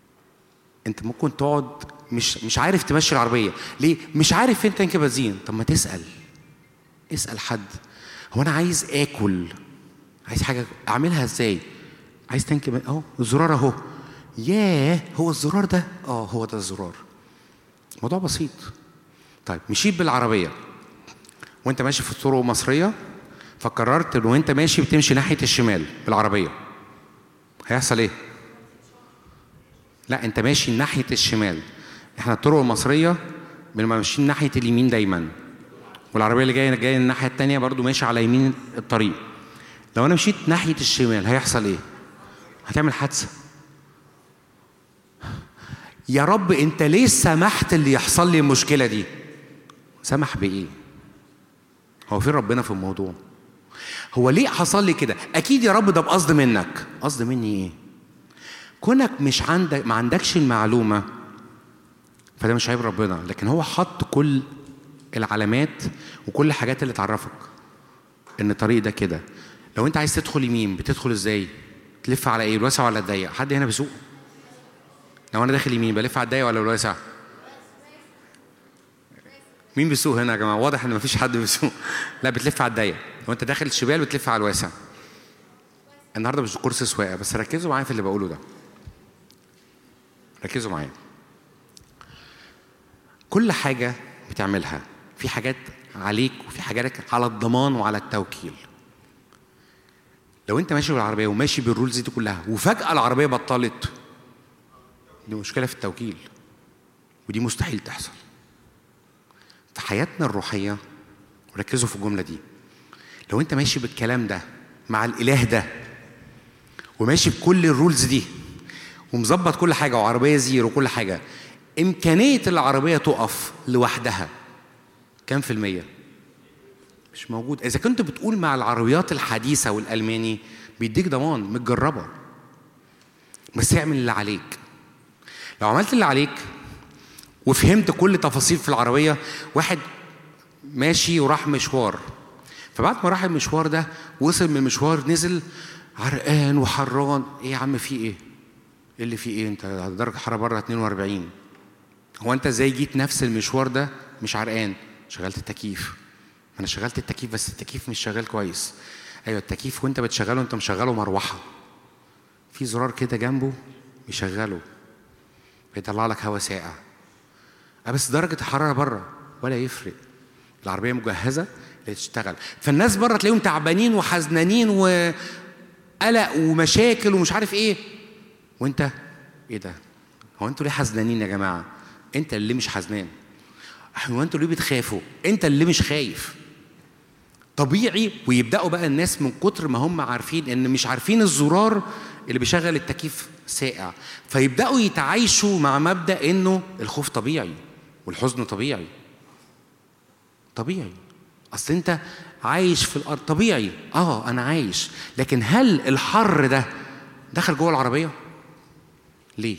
انت ممكن تقعد مش مش عارف تمشي العربيه ليه مش عارف فين تانك بنزين طب ما تسال اسال حد هو انا عايز اكل عايز حاجه اعملها ازاي عايز تانك بن- اهو الزرار اهو ياه هو الزرار ده اه هو ده الزرار موضوع بسيط طيب مشيت بالعربيه وانت ماشي في الطرق المصريه فقررت ان وانت ماشي بتمشي ناحيه الشمال بالعربيه هيحصل ايه لا انت ماشي ناحيه الشمال احنا الطرق المصريه بنبقى ماشيين ناحيه اليمين دايما والعربيه اللي جايه جايه الناحيه التانية برضو ماشي على يمين الطريق لو انا مشيت ناحيه الشمال هيحصل ايه هتعمل حادثه يا رب انت ليه سمحت اللي يحصل لي المشكله دي سمح بايه هو فين ربنا في الموضوع هو ليه حصل لي كده اكيد يا رب ده بقصد منك قصد مني ايه كونك مش عندك ما عندكش المعلومه فده مش عيب ربنا لكن هو حط كل العلامات وكل الحاجات اللي تعرفك ان الطريق ده كده لو انت عايز تدخل يمين بتدخل ازاي تلف على ايه الواسع ولا الضيق حد هنا بيسوق لو انا داخل يمين بلف على الضيق ولا الواسع مين بيسوق هنا يا جماعه واضح ان مفيش حد بيسوق لا بتلف على الضيق لو انت داخل الشمال بتلف على الواسع النهارده مش كورس سواقه بس ركزوا معايا في اللي بقوله ده ركزوا معايا كل حاجه بتعملها في حاجات عليك وفي حاجات على الضمان وعلى التوكيل لو انت ماشي بالعربيه وماشي بالرولز دي كلها وفجاه العربيه بطلت دي مشكله في التوكيل ودي مستحيل تحصل في حياتنا الروحيه وركزوا في الجمله دي لو انت ماشي بالكلام ده مع الاله ده وماشي بكل الرولز دي ومظبط كل حاجه وعربيه زيرو وكل حاجه امكانيه العربيه تقف لوحدها كام في الميه مش موجود اذا كنت بتقول مع العربيات الحديثه والالماني بيديك ضمان متجربه بس اعمل اللي عليك لو عملت اللي عليك وفهمت كل تفاصيل في العربيه واحد ماشي وراح مشوار فبعد ما راح المشوار ده وصل من المشوار نزل عرقان وحران ايه يا عم في ايه؟ ايه اللي في ايه؟ انت درجه حراره بره 42 هو انت ازاي جيت نفس المشوار ده مش عرقان؟ شغلت التكييف ما انا شغلت التكييف بس التكييف مش شغال كويس ايوه التكييف وانت بتشغله انت مشغله مروحه في زرار كده جنبه يشغله بيطلع لك هواء ساقع أه بس درجة الحرارة بره ولا يفرق العربية مجهزة لتشتغل فالناس بره تلاقيهم تعبانين وحزنانين وقلق ومشاكل ومش عارف ايه وانت ايه ده هو انتوا ليه حزنانين يا جماعة انت اللي مش حزنان هو انتوا ليه بتخافوا انت اللي مش خايف طبيعي ويبداوا بقى الناس من كتر ما هم عارفين ان مش عارفين الزرار اللي بيشغل التكييف ساقع فيبداوا يتعايشوا مع مبدا انه الخوف طبيعي والحزن طبيعي طبيعي اصل انت عايش في الارض طبيعي اه انا عايش لكن هل الحر ده دخل جوه العربيه ليه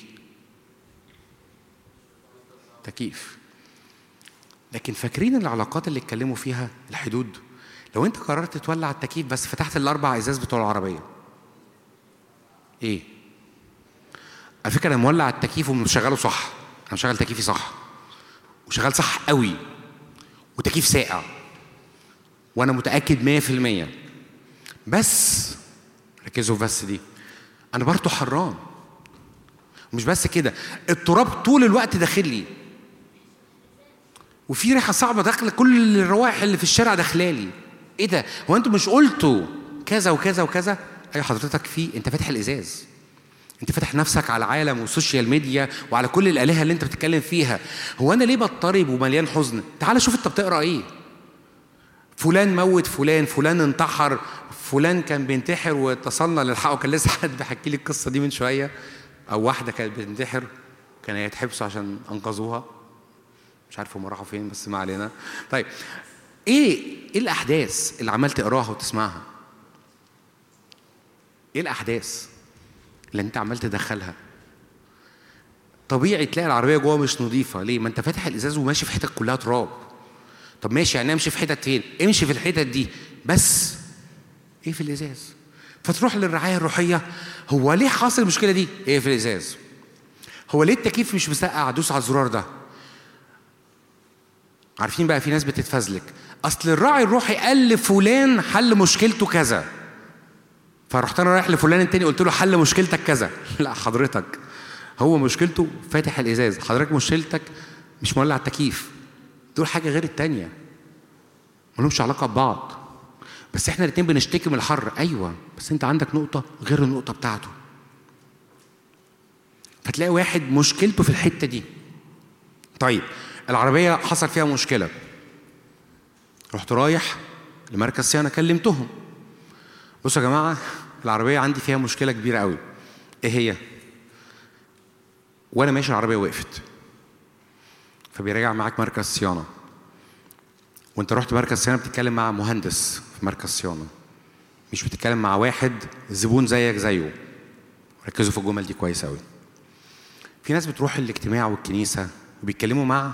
تكييف لكن فاكرين العلاقات اللي اتكلموا فيها الحدود لو انت قررت تولع التكييف بس فتحت الاربع ازاز بتوع العربيه ايه على فكره انا مولع التكييف ومشغله صح انا مشغل تكييفي صح وشغال صح قوي وتكييف ساقع وانا متاكد 100% بس ركزوا في بس دي انا برضه حران ومش بس كده التراب طول الوقت داخل لي وفي ريحه صعبه داخله كل الروائح اللي في الشارع داخلالي ايه ده هو انتوا مش قلتوا كذا وكذا وكذا ايوه حضرتك في انت فاتح الازاز انت فاتح نفسك على العالم والسوشيال ميديا وعلى كل الالهه اللي انت بتتكلم فيها هو انا ليه بضطرب ومليان حزن تعال شوف انت بتقرا ايه فلان موت فلان فلان انتحر فلان كان بينتحر واتصلنا للحقه كان لسه حد بيحكي لي القصه دي من شويه او واحده كانت بتنتحر كان هيتحبسوا عشان انقذوها مش عارف هم راحوا فين بس ما علينا طيب ايه ايه الاحداث اللي عمال تقراها وتسمعها ايه الاحداث اللي انت عمال تدخلها طبيعي تلاقي العربيه جوه مش نظيفه ليه ما انت فاتح الازاز وماشي في حتت كلها تراب طب ماشي يعني امشي في حتت فين امشي في الحتت دي بس ايه في الازاز فتروح للرعايه الروحيه هو ليه حاصل المشكله دي ايه في الازاز هو ليه التكييف مش مسقع دوس على الزرار ده عارفين بقى في ناس بتتفزلك اصل الراعي الروحي قال لفلان حل مشكلته كذا فرحت انا رايح لفلان التاني قلت له حل مشكلتك كذا لا حضرتك هو مشكلته فاتح الازاز حضرتك مشكلتك مش مولع التكييف دول حاجه غير التانيه ملهمش علاقه ببعض بس احنا الاتنين بنشتكي من الحر ايوه بس انت عندك نقطه غير النقطه بتاعته فتلاقي واحد مشكلته في الحته دي طيب العربيه حصل فيها مشكله رحت رايح لمركز صيانه كلمتهم بصوا يا جماعه العربيه عندي فيها مشكله كبيره قوي ايه هي وانا ماشي العربيه وقفت فبيراجع معاك مركز صيانه وانت رحت مركز صيانه بتتكلم مع مهندس في مركز صيانه مش بتتكلم مع واحد زبون زيك زيه ركزوا في الجمل دي كويس قوي في ناس بتروح الاجتماع والكنيسه وبيتكلموا مع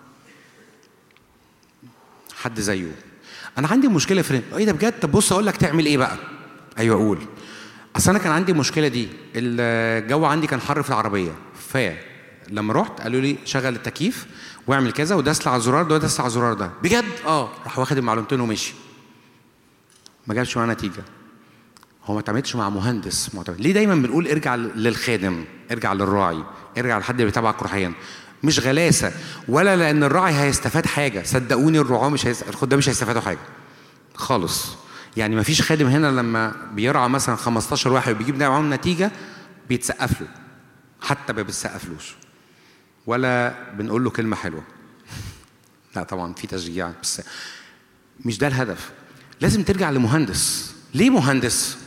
حد زيه انا عندي مشكله في ايه ده بجد طب بص اقول لك تعمل ايه بقى ايوه اقول اصل انا كان عندي المشكله دي الجو عندي كان حر في العربيه فلما رحت قالوا لي شغل التكييف واعمل كذا وداس على الزرار ده وداس على الزرار ده بجد اه راح واخد المعلومتين ومشي ما جابش معاه نتيجه هو ما اتعاملش مع مهندس معتمد ليه دايما بنقول ارجع للخادم ارجع للراعي ارجع لحد اللي بيتابعك روحيا مش غلاسه ولا لان الراعي هيستفاد حاجه صدقوني الرعاه مش هيست... الخدام مش هيستفادوا حاجه خالص يعني ما فيش خادم هنا لما بيرعى مثلا 15 واحد وبيجيب معاهم نتيجه بيتسقف له حتى ما بيتسقفلوش ولا بنقول له كلمه حلوه لا طبعا في تشجيع بس مش ده الهدف لازم ترجع لمهندس ليه مهندس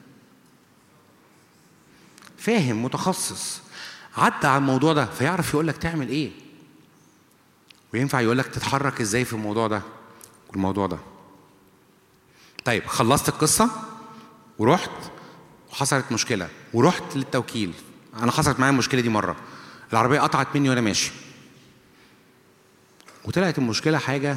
فاهم متخصص عدى على الموضوع ده فيعرف يقول لك تعمل ايه وينفع يقول لك تتحرك ازاي في الموضوع ده والموضوع ده طيب خلصت القصة ورحت وحصلت مشكلة ورحت للتوكيل أنا حصلت معايا المشكلة دي مرة العربية قطعت مني وأنا ماشي وطلعت المشكلة حاجة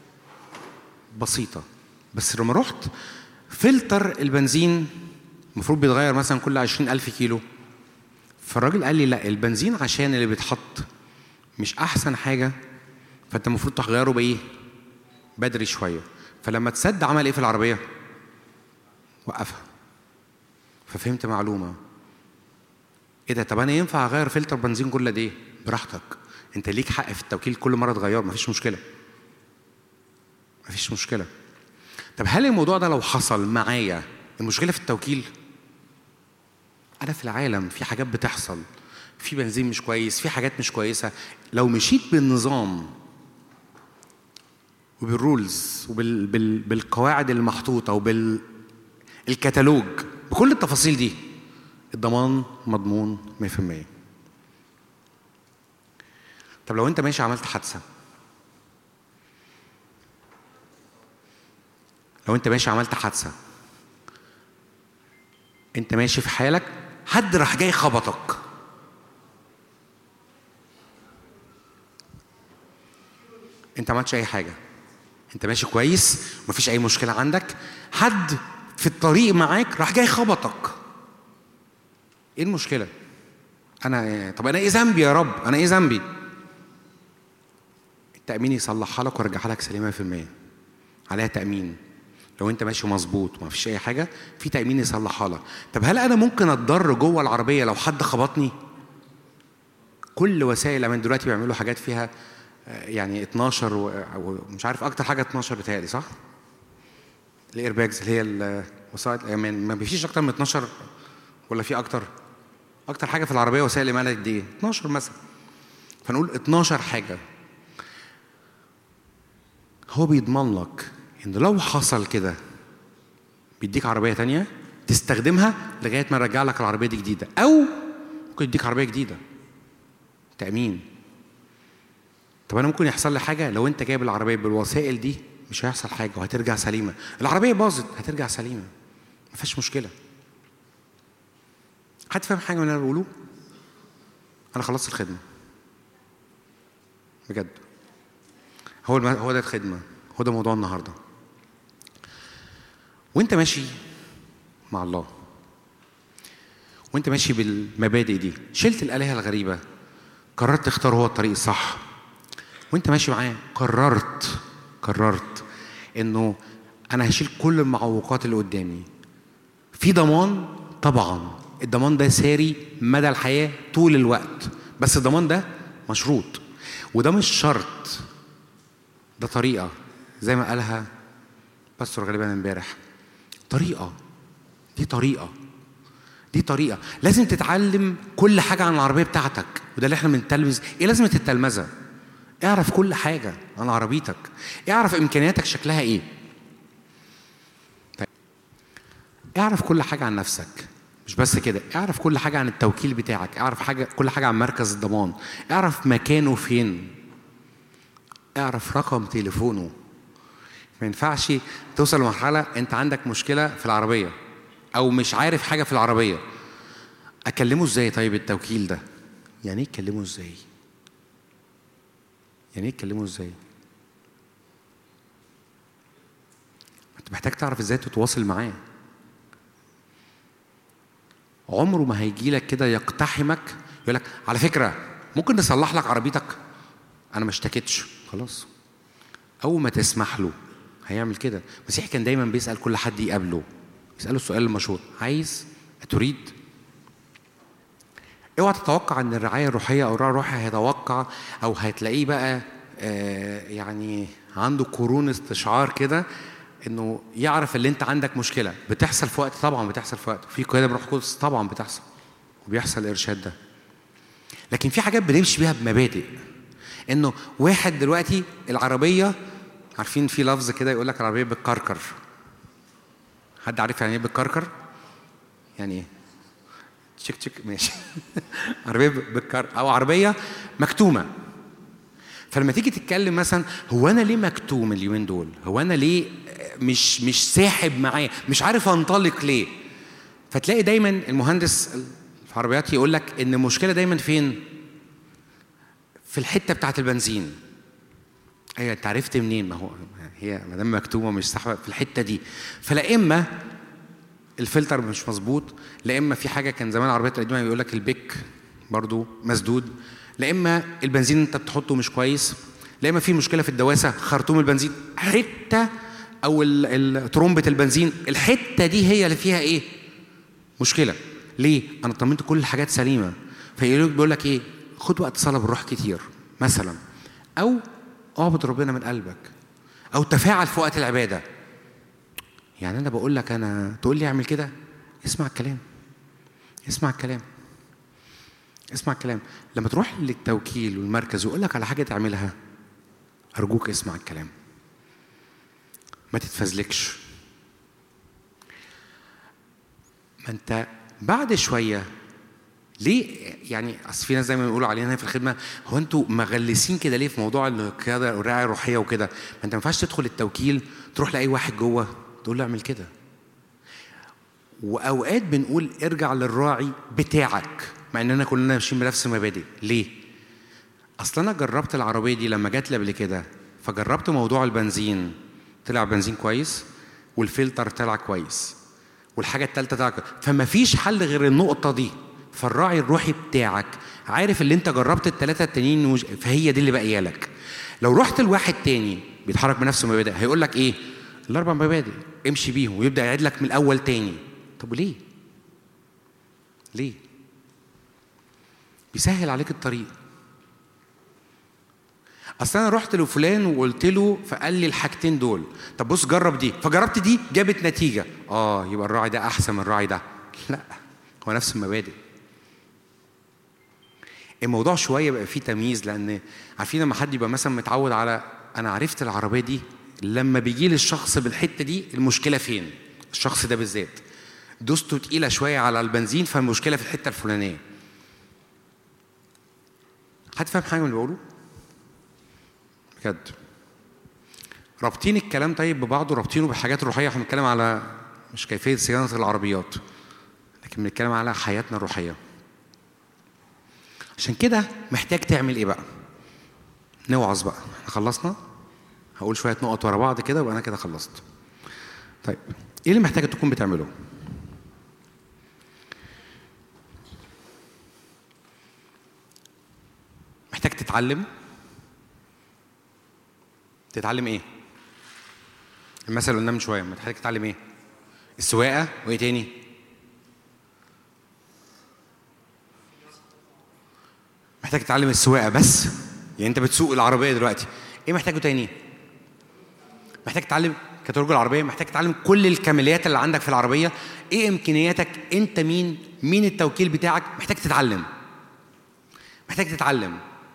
بسيطة بس لما رحت فلتر البنزين المفروض بيتغير مثلا كل عشرين ألف كيلو فالراجل قال لي لا البنزين عشان اللي بيتحط مش أحسن حاجة فأنت المفروض تغيره بإيه؟ بدري شوية فلما تسد عمل إيه في العربية؟ وقفها ففهمت معلومة ايه ده طب انا ينفع اغير فلتر بنزين كل قد ايه؟ براحتك انت ليك حق في التوكيل كل مره تغيره مفيش مشكله مفيش مشكله طب هل الموضوع ده لو حصل معايا المشكله في التوكيل انا في العالم في حاجات بتحصل في بنزين مش كويس في حاجات مش كويسه لو مشيت بالنظام وبالرولز وبالقواعد المحطوطه وبال الكتالوج بكل التفاصيل دي الضمان مضمون 100% طب لو انت ماشي عملت حادثه لو انت ماشي عملت حادثه انت ماشي في حالك حد راح جاي خبطك انت ما عملتش اي حاجه انت ماشي كويس مفيش اي مشكله عندك حد في الطريق معاك راح جاي خبطك ايه المشكله انا طب انا ايه ذنبي يا رب انا ايه ذنبي التامين يصلحها لك ويرجعها لك سليمه 100% عليها تامين لو انت ماشي مظبوط وما فيش اي حاجه في تامين يصلحها لك طب هل انا ممكن اتضر جوه العربيه لو حد خبطني كل وسائل الامان دلوقتي بيعملوا حاجات فيها آه، يعني 12 و- ومش عارف اكتر حاجه 12 بتهيألي صح؟ الايرباجز اللي هي ال- وسائل الامان ما فيش اكتر من 12 ولا في اكتر؟ اكتر حاجه في العربيه وسائل الامان دي ايه؟ 12 مثلا فنقول 12 حاجه هو بيضمن لك ان لو حصل كده بيديك عربيه تانية تستخدمها لغايه ما يرجع لك العربيه دي جديده او ممكن يديك عربيه جديده تامين طب انا ممكن يحصل لي حاجه لو انت جايب العربيه بالوسائل دي مش هيحصل حاجه وهترجع سليمه العربيه باظت هترجع سليمه ما فيهاش مشكله حد فاهم حاجه من اللي انا بقوله انا خلصت الخدمه بجد هو الم... هو ده الخدمه هو ده موضوع النهارده وانت ماشي مع الله وانت ماشي بالمبادئ دي شلت الالهه الغريبه قررت تختار هو الطريق الصح وانت ماشي معاه قررت قررت انه انا هشيل كل المعوقات اللي قدامي في ضمان طبعا الضمان ده ساري مدى الحياه طول الوقت بس الضمان ده مشروط وده مش شرط ده طريقه زي ما قالها باستور غالبا امبارح طريقه دي طريقه دي طريقه لازم تتعلم كل حاجه عن العربيه بتاعتك وده اللي احنا بنتلمذ ايه لازمه التلمذه اعرف كل حاجه عن عربيتك اعرف امكانياتك شكلها ايه طيب. اعرف كل حاجه عن نفسك مش بس كده اعرف كل حاجه عن التوكيل بتاعك اعرف حاجه كل حاجه عن مركز الضمان اعرف مكانه فين اعرف رقم تليفونه ما ينفعش توصل لمرحله انت عندك مشكله في العربيه او مش عارف حاجه في العربيه اكلمه ازاي طيب التوكيل ده يعني ايه اكلمه ازاي يعني ايه تكلمه ازاي انت محتاج تعرف ازاي تتواصل معاه عمره ما هيجي لك كده يقتحمك يقول لك على فكره ممكن نصلح لك عربيتك انا ما اشتكيتش خلاص اول ما تسمح له هيعمل كده المسيح كان دايما بيسال كل حد يقابله يساله السؤال المشهور عايز اتريد اوعى تتوقع ان الرعايه الروحيه او الراعي الروحي هيتوقع او هتلاقيه بقى آه يعني عنده قرون استشعار كده انه يعرف اللي انت عندك مشكله بتحصل في وقت طبعا بتحصل في وقت في قياده بروح قدس طبعا بتحصل وبيحصل الارشاد ده لكن في حاجات بنمشي بيها بمبادئ انه واحد دلوقتي العربيه عارفين في لفظ كده يقول لك العربيه بتكركر حد عارف يعني ايه بتكركر يعني ايه تشيك تشيك ماشي عربيه بتكر او عربيه مكتومه فلما تيجي تتكلم مثلا هو انا ليه مكتوم اليومين دول هو انا ليه مش مش ساحب معايا مش عارف انطلق ليه فتلاقي دايما المهندس في العربيات يقول لك ان المشكله دايما فين في الحته بتاعت البنزين ايوه انت عرفت منين ما هو هي ما دام مكتومه مش ساحبه في الحته دي فلا اما الفلتر مش مظبوط لا اما في حاجه كان زمان العربيات القديمه بيقول لك البيك برضو مسدود لا اما البنزين انت بتحطه مش كويس لا اما في مشكله في الدواسه خرطوم البنزين حته او ال- ال- ترمبه البنزين الحته دي هي اللي فيها ايه مشكله ليه انا طمنت كل الحاجات سليمه فيقول بيقول لك ايه خد وقت صلاه بالروح كتير مثلا او اعبد ربنا من قلبك او تفاعل في وقت العباده يعني انا بقول لك انا تقول لي اعمل كده اسمع الكلام اسمع الكلام اسمع الكلام لما تروح للتوكيل والمركز ويقول لك على حاجه تعملها ارجوك اسمع الكلام ما تتفزلكش ما انت بعد شويه ليه يعني اصل في ناس زي ما بيقولوا علينا هنا في الخدمه هو انتوا مغلسين كده ليه في موضوع القياده والرعايه الروحيه وكده ما انت ما ينفعش تدخل التوكيل تروح لاي واحد جوه تقول له اعمل كده واوقات بنقول ارجع للراعي بتاعك مع اننا كلنا ماشيين بنفس المبادئ ليه اصل انا جربت العربيه دي لما جات لي قبل كده فجربت موضوع البنزين طلع بنزين كويس والفلتر طلع كويس والحاجه الثالثه طلع كويس فما فيش حل غير النقطه دي فالراعي الروحي بتاعك عارف اللي انت جربت الثلاثه التانيين وج- فهي دي اللي باقيه لك لو رحت لواحد تاني بيتحرك بنفس المبادئ هيقول لك ايه الاربع مبادئ امشي بيهم ويبدا يعيد لك من الاول تاني طب وليه ليه بيسهل عليك الطريق اصل انا رحت لفلان وقلت له فقال لي الحاجتين دول طب بص جرب دي فجربت دي جابت نتيجه اه يبقى الراعي ده احسن من الراعي ده لا هو نفس المبادئ الموضوع شويه بقى فيه تمييز لان عارفين لما حد يبقى مثلا متعود على انا عرفت العربيه دي لما بيجي لي الشخص بالحته دي المشكله فين الشخص ده بالذات دوسته تقيله شويه على البنزين فالمشكله في الحته الفلانيه حد فاهم حاجه من اللي بقوله بجد رابطين الكلام طيب ببعضه رابطينه بحاجات روحيه احنا بنتكلم على مش كيفيه صيانه العربيات لكن بنتكلم على حياتنا الروحيه عشان كده محتاج تعمل ايه بقى نوعظ بقى احنا خلصنا هقول شويه نقط ورا بعض كده وأنا كده خلصت طيب ايه اللي محتاج تكون بتعمله محتاج تتعلم تتعلم ايه المثل اللي قلنا من شويه محتاج تتعلم ايه السواقه وايه تاني محتاج تتعلم السواقه بس يعني انت بتسوق العربيه دلوقتي ايه محتاجه تاني محتاج تتعلم كترجل العربيه محتاج تتعلم كل الكماليات اللي عندك في العربيه ايه امكانياتك انت مين مين التوكيل بتاعك محتاج تتعلم محتاج تتعلم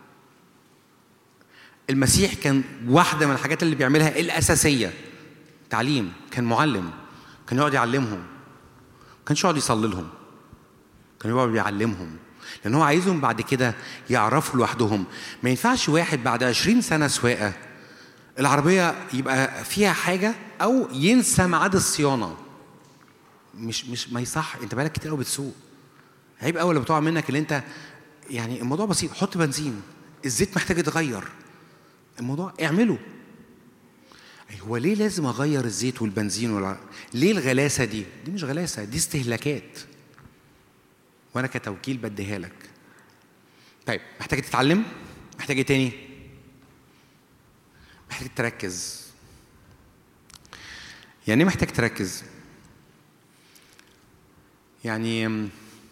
المسيح كان واحدة من الحاجات اللي بيعملها الأساسية تعليم كان معلم كان يقعد يعلمهم ما كانش يقعد يصلي لهم كان يقعد بيعلمهم لأن هو عايزهم بعد كده يعرفوا لوحدهم ما ينفعش واحد بعد 20 سنة سواقة العربية يبقى فيها حاجة أو ينسى ميعاد الصيانة مش مش ما يصح أنت بقالك كتير قوي بتسوق عيب قوي لما بتقع منك اللي أنت يعني الموضوع بسيط حط بنزين الزيت محتاج يتغير الموضوع اعمله هو ليه لازم اغير الزيت والبنزين ولا ليه الغلاسه دي دي مش غلاسه دي استهلاكات وانا كتوكيل بديها لك طيب محتاج تتعلم محتاج ايه تاني محتاج تركز يعني ايه محتاج تركز يعني م،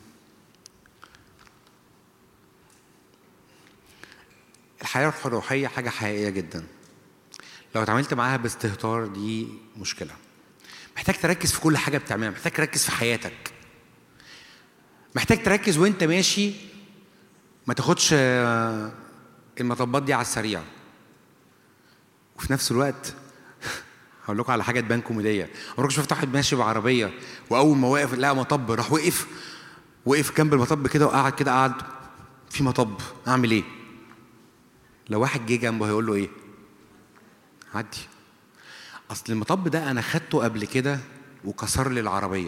الحياة الروحية حاجة حقيقية جدا لو اتعاملت معاها باستهتار دي مشكلة محتاج تركز في كل حاجة بتعملها محتاج تركز في حياتك محتاج تركز وانت ماشي ما تاخدش آه، المطبات دي على السريع وفي نفس الوقت هقول لكم على حاجه تبان كوميديه عمرك شفت واحد ماشي بعربيه واول ما واقف لقى مطب راح وقف وقف جنب المطب كده وقعد كده قعد في مطب اعمل ايه لو واحد جه جنبه هيقول له ايه عدي اصل المطب ده انا خدته قبل كده وكسر لي العربيه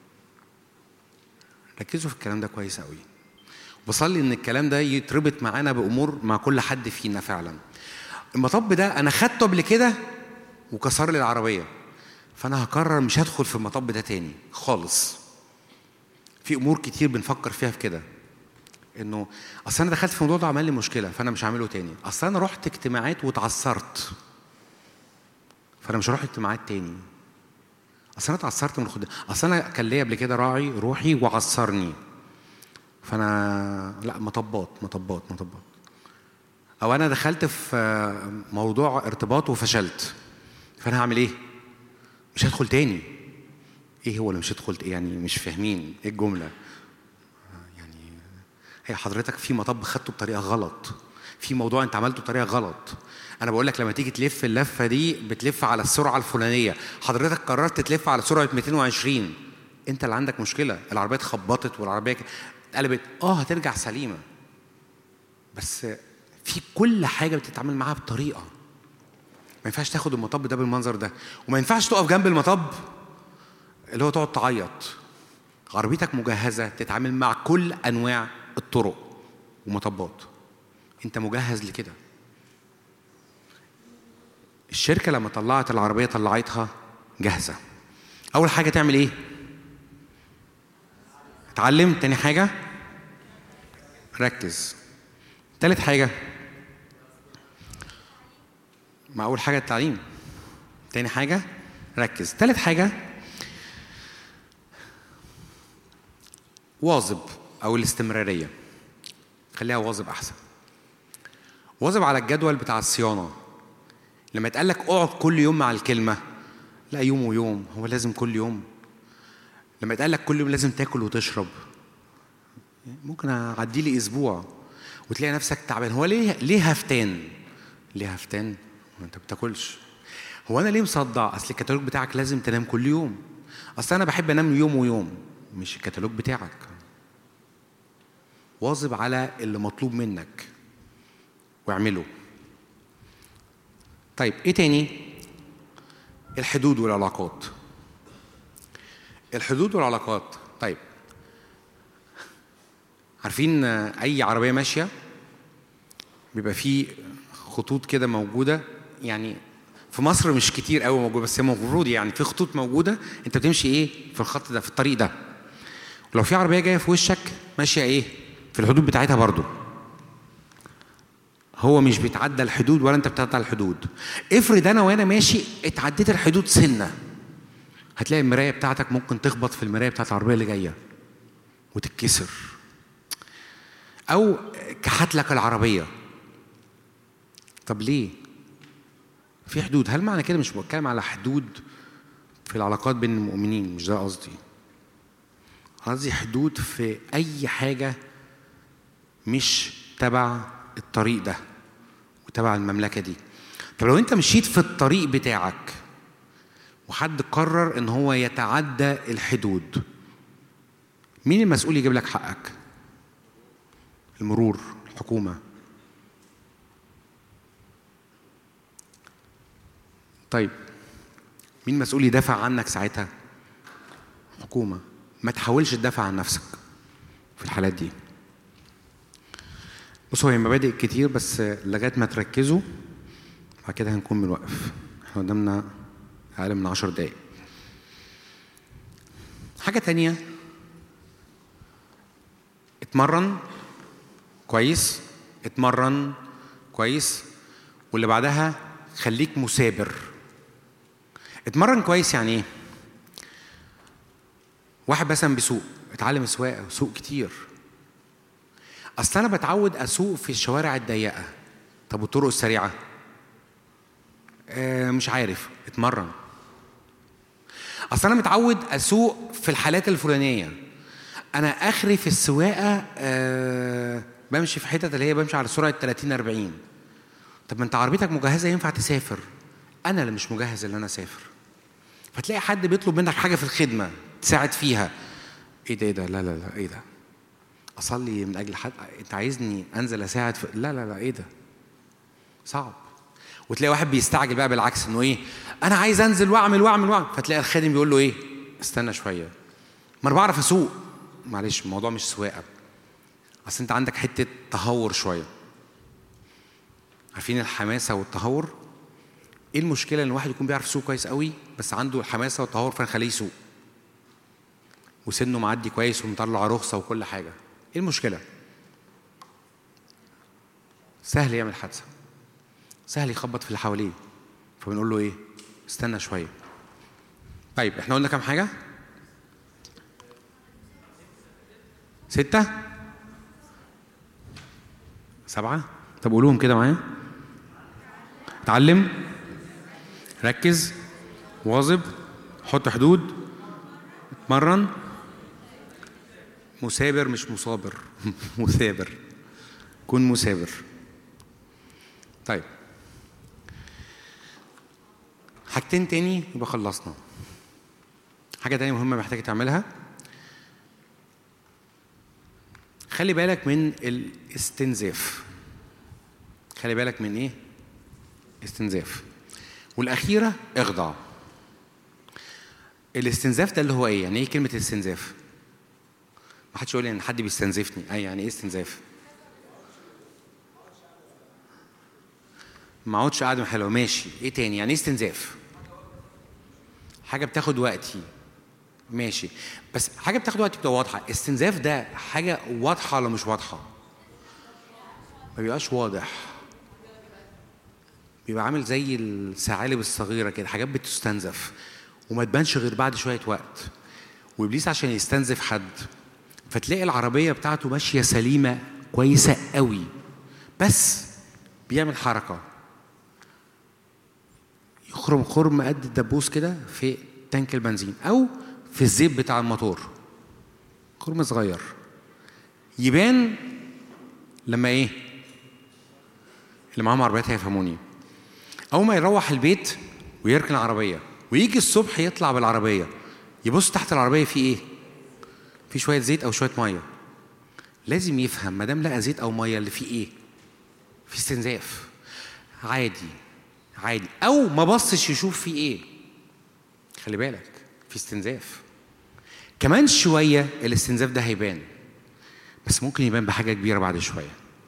ركزوا في الكلام ده كويس قوي بصلي ان الكلام ده يتربط معانا بامور مع كل حد فينا فعلا المطب ده انا خدته قبل كده وكسر لي العربيه فانا هقرر مش هدخل في المطب ده تاني خالص في امور كتير بنفكر فيها في كده انه اصل انا دخلت في الموضوع ده عمل لي مشكله فانا مش هعمله تاني اصل انا رحت اجتماعات واتعثرت فانا مش هروح اجتماعات تاني اصل انا اتعثرت من الخدام اصل انا كان ليا قبل كده راعي روحي وعصرني فانا لا مطبات مطبات مطبات او انا دخلت في موضوع ارتباط وفشلت فانا هعمل ايه مش هدخل تاني ايه هو اللي مش هدخل يعني مش فاهمين ايه الجمله يعني هي حضرتك في مطب خدته بطريقه غلط في موضوع انت عملته بطريقه غلط انا بقول لك لما تيجي تلف اللفه دي بتلف على السرعه الفلانيه حضرتك قررت تلف على سرعه 220 انت اللي عندك مشكله العربيه اتخبطت والعربيه اتقلبت اه هترجع سليمه بس في كل حاجه بتتعامل معاها بطريقه ما ينفعش تاخد المطب ده بالمنظر ده وما ينفعش تقف جنب المطب اللي هو تقعد تعيط عربيتك مجهزه تتعامل مع كل انواع الطرق ومطبات انت مجهز لكده الشركه لما طلعت العربيه طلعتها جاهزه اول حاجه تعمل ايه اتعلم تاني حاجه ركز تالت حاجه ما اول حاجه التعليم تاني حاجه ركز تالت حاجه واظب او الاستمراريه خليها واظب احسن واظب على الجدول بتاع الصيانه لما يتقال لك اقعد كل يوم مع الكلمه لا يوم ويوم هو لازم كل يوم لما يتقال لك كل يوم لازم تاكل وتشرب ممكن اعدي لي اسبوع وتلاقي نفسك تعبان هو ليه ليه هفتان ليه هفتان ما انت بتاكلش هو انا ليه مصدع اصل الكتالوج بتاعك لازم تنام كل يوم اصل انا بحب انام يوم ويوم مش الكتالوج بتاعك واظب على اللي مطلوب منك واعمله طيب ايه تاني الحدود والعلاقات الحدود والعلاقات طيب عارفين اي عربيه ماشيه بيبقى فيه خطوط كده موجوده يعني في مصر مش كتير قوي موجوده بس هي المفروض يعني في خطوط موجوده انت بتمشي ايه في الخط ده في الطريق ده ولو في عربيه جايه في وشك ماشيه ايه في الحدود بتاعتها برضو هو مش بيتعدى الحدود ولا انت بتعدى الحدود افرض انا وانا ماشي اتعديت الحدود سنه هتلاقي المرايه بتاعتك ممكن تخبط في المرايه بتاعت العربيه اللي جايه وتتكسر او كحت لك العربيه طب ليه في حدود هل معنى كده مش بتكلم على حدود في العلاقات بين المؤمنين مش ده قصدي قصدي حدود في اي حاجه مش تبع الطريق ده وتبع المملكه دي طب لو انت مشيت في الطريق بتاعك وحد قرر ان هو يتعدى الحدود مين المسؤول يجيب لك حقك المرور الحكومه طيب مين مسؤول يدافع عنك ساعتها حكومه ما تحاولش تدافع عن نفسك في الحالات دي بصوا هي مبادئ كتير بس لغايه ما تركزوا بعد كده هنكون بنوقف احنا قدامنا اقل من عشر دقايق حاجه تانية اتمرن كويس اتمرن كويس واللي بعدها خليك مثابر اتمرن كويس يعني ايه واحد مثلا بيسوق اتعلم السواقه وسوق كتير اصل انا بتعود اسوق في الشوارع الضيقه طب والطرق السريعه آه مش عارف اتمرن اصل انا متعود اسوق في الحالات الفلانيه انا اخري في السواقه آه بمشي في حتت اللي هي بمشي على سرعه 30 40 طب ما انت عربيتك مجهزه ينفع تسافر انا اللي مش مجهز ان انا اسافر فتلاقي حد بيطلب منك حاجه في الخدمه تساعد فيها ايه ده ايه ده لا لا لا ايه ده اصلي من اجل حد انت عايزني انزل اساعد في لا لا لا ايه ده صعب وتلاقي واحد بيستعجل بقى بالعكس انه ايه انا عايز انزل واعمل واعمل واعمل فتلاقي الخادم بيقول له ايه استنى شويه ما انا بعرف اسوق معلش الموضوع مش سواقه اصل انت عندك حته تهور شويه عارفين الحماسه والتهور ايه المشكله ان الواحد يكون بيعرف يسوق كويس قوي بس عنده الحماسه والتهور فنخليه يسوق وسنه معدي كويس ومطلع رخصه وكل حاجه ايه المشكله سهل يعمل حادثه سهل يخبط في اللي حواليه فبنقول له ايه استنى شويه طيب احنا قلنا كام حاجه ستة سبعة طب قولوهم كده معايا اتعلم ركز واظب حط حدود اتمرن مثابر مش مصابر مثابر كن مثابر طيب حاجتين تاني يبقى خلصنا حاجة تانية مهمة محتاج تعملها خلي بالك من الاستنزاف خلي بالك من ايه استنزاف والأخيرة اخضع الاستنزاف ده اللي هو ايه يعني ايه كلمة الاستنزاف ما حدش يقول لي ان حد بيستنزفني اي يعني ايه استنزاف ما اقعدش قاعده حلوه ماشي ايه تاني يعني ايه استنزاف حاجه بتاخد وقتي ماشي بس حاجه بتاخد وقتي بتبقى واضحه استنزاف ده حاجه واضحه ولا مش واضحه ما بيبقاش واضح بيبقى عامل زي الثعالب الصغيره كده حاجات بتستنزف وما تبانش غير بعد شويه وقت وابليس عشان يستنزف حد فتلاقي العربيه بتاعته ماشيه سليمه كويسه قوي بس بيعمل حركه يخرم خرم قد الدبوس كده في تانك البنزين او في الزيت بتاع الموتور خرم صغير يبان لما ايه اللي معاهم عربيات هيفهموني اول ما يروح البيت ويركن العربيه ويجي الصبح يطلع بالعربيه يبص تحت العربيه في ايه في شويه زيت او شويه ميه لازم يفهم ما دام لقى زيت او ميه اللي فيه ايه في استنزاف عادي عادي او ما بصش يشوف فيه ايه خلي بالك في استنزاف كمان شويه الاستنزاف ده هيبان بس ممكن يبان بحاجه كبيره بعد شويه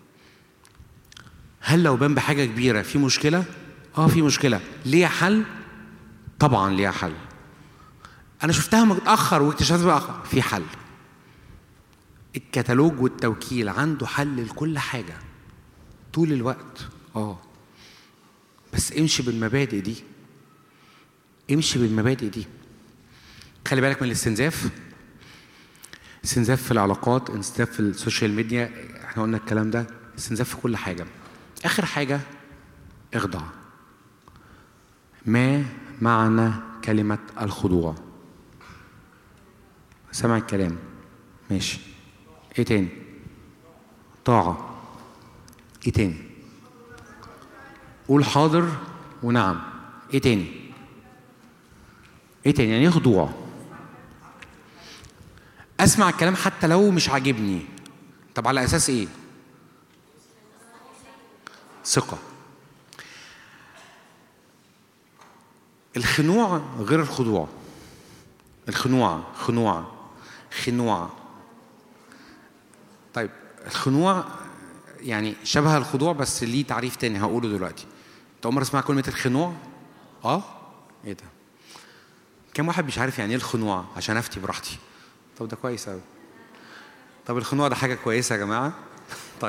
هل لو بان بحاجه كبيره في مشكله اه في مشكله ليها حل طبعا ليها حل انا شفتها متاخر واكتشفت متاخر في حل الكتالوج والتوكيل عنده حل لكل حاجه طول الوقت اه بس امشي بالمبادئ دي امشي بالمبادئ دي خلي بالك من الاستنزاف استنزاف في العلاقات استنزاف في السوشيال ميديا احنا قلنا الكلام ده استنزاف في كل حاجة آخر حاجة اخضع ما معنى كلمة الخضوع سمع الكلام ماشي ايه تاني طاعة ايه تاني قول حاضر ونعم ايه تاني ايه تاني يعني ايه خضوع اسمع الكلام حتى لو مش عاجبني طب على اساس ايه ثقه الخنوع غير الخضوع الخنوع خنوع خنوع طيب الخنوع يعني شبه الخضوع بس ليه تعريف تاني هقوله دلوقتي انت عمر اسمع كلمه الخنوع اه ايه ده كم واحد مش عارف يعني ايه الخنوع عشان افتي براحتي طب ده كويس قوي طب الخنوع ده حاجه كويسه يا جماعه طيب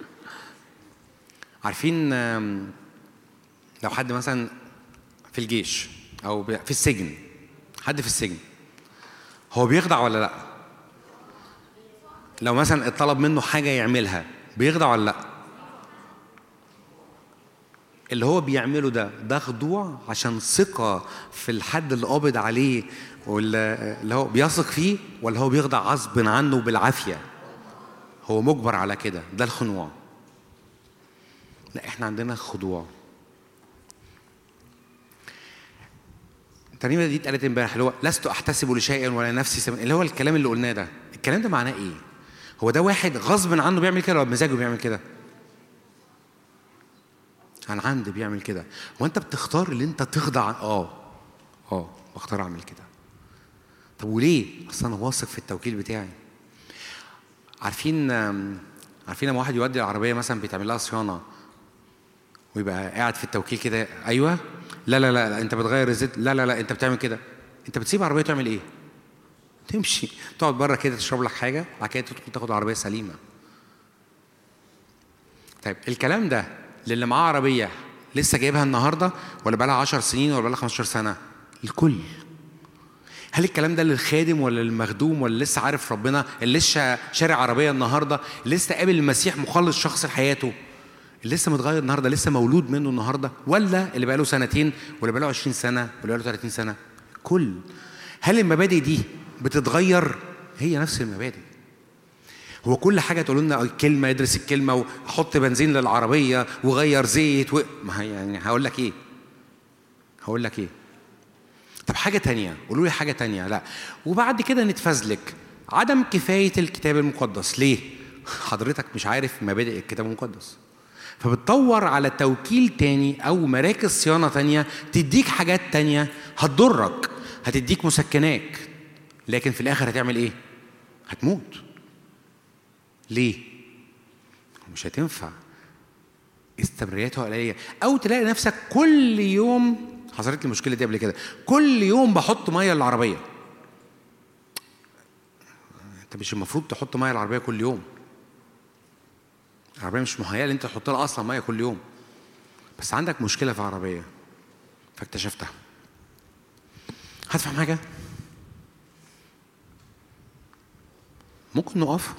عارفين آم، لو حد مثلا في الجيش او بي- في السجن حد في السجن هو بيخضع ولا لا لو مثلا اتطلب منه حاجه يعملها بيخضع ولا لا اللي هو بيعمله ده ده خضوع عشان ثقة في الحد اللي قابض عليه واللي اللي هو بيثق فيه ولا هو بيخضع غصب عنه بالعافية هو مجبر على كده ده الخنوع لا احنا عندنا خضوع الترنيمة دي اتقالت امبارح اللي هو لست احتسب لشيء ولا نفسي سم... اللي هو الكلام اللي قلناه ده الكلام ده معناه ايه؟ هو ده واحد غصب عنه بيعمل كده ولا بمزاجه بيعمل كده؟ عن عمد بيعمل كده وانت بتختار اللي انت تخضع اه اه بختار اعمل كده طب وليه اصل انا واثق في التوكيل بتاعي عارفين آم، عارفين لما واحد يودي العربيه مثلا بيتعمل لها صيانه ويبقى قاعد في التوكيل كده ايوه لا لا لا, لا انت بتغير الزيت لا لا لا انت بتعمل كده انت بتسيب العربيه تعمل ايه تمشي تقعد بره كده تشرب لك حاجه بعد كده تدخل تاخد عربيه سليمه طيب الكلام ده للي معاه عربيه لسه جايبها النهارده ولا بقى لها 10 سنين ولا بقى لها 15 سنه الكل هل الكلام ده للخادم ولا للمخدوم ولا لسه عارف ربنا اللي لسه شارع عربيه النهارده اللي لسه قابل المسيح مخلص شخص لحياته اللي لسه متغير النهارده لسه مولود منه النهارده ولا اللي بقى له سنتين ولا بقى له 20 سنه ولا بقى له 30 سنه كل هل المبادئ دي بتتغير هي نفس المبادئ هو كل حاجه تقولوا لنا كلمه ادرس الكلمه وحط بنزين للعربيه وغير زيت و... ما هي يعني هقول لك ايه هقول لك ايه طب حاجه تانية قولوا لي حاجه تانية لا وبعد كده نتفزلك عدم كفايه الكتاب المقدس ليه حضرتك مش عارف مبادئ الكتاب المقدس فبتدور على توكيل تاني او مراكز صيانه تانية تديك حاجات تانية هتضرك هتديك مسكنات لكن في الاخر هتعمل ايه هتموت ليه مش هتنفع استمراريتها قليله او تلاقي نفسك كل يوم حصلت لي المشكله دي قبل كده كل يوم بحط ميه للعربيه انت مش المفروض تحط ميه للعربيه كل يوم العربيه مش مهيئه ان انت تحط لها اصلا ميه كل يوم بس عندك مشكله في العربيه فاكتشفتها هتفهم حاجه ممكن نقف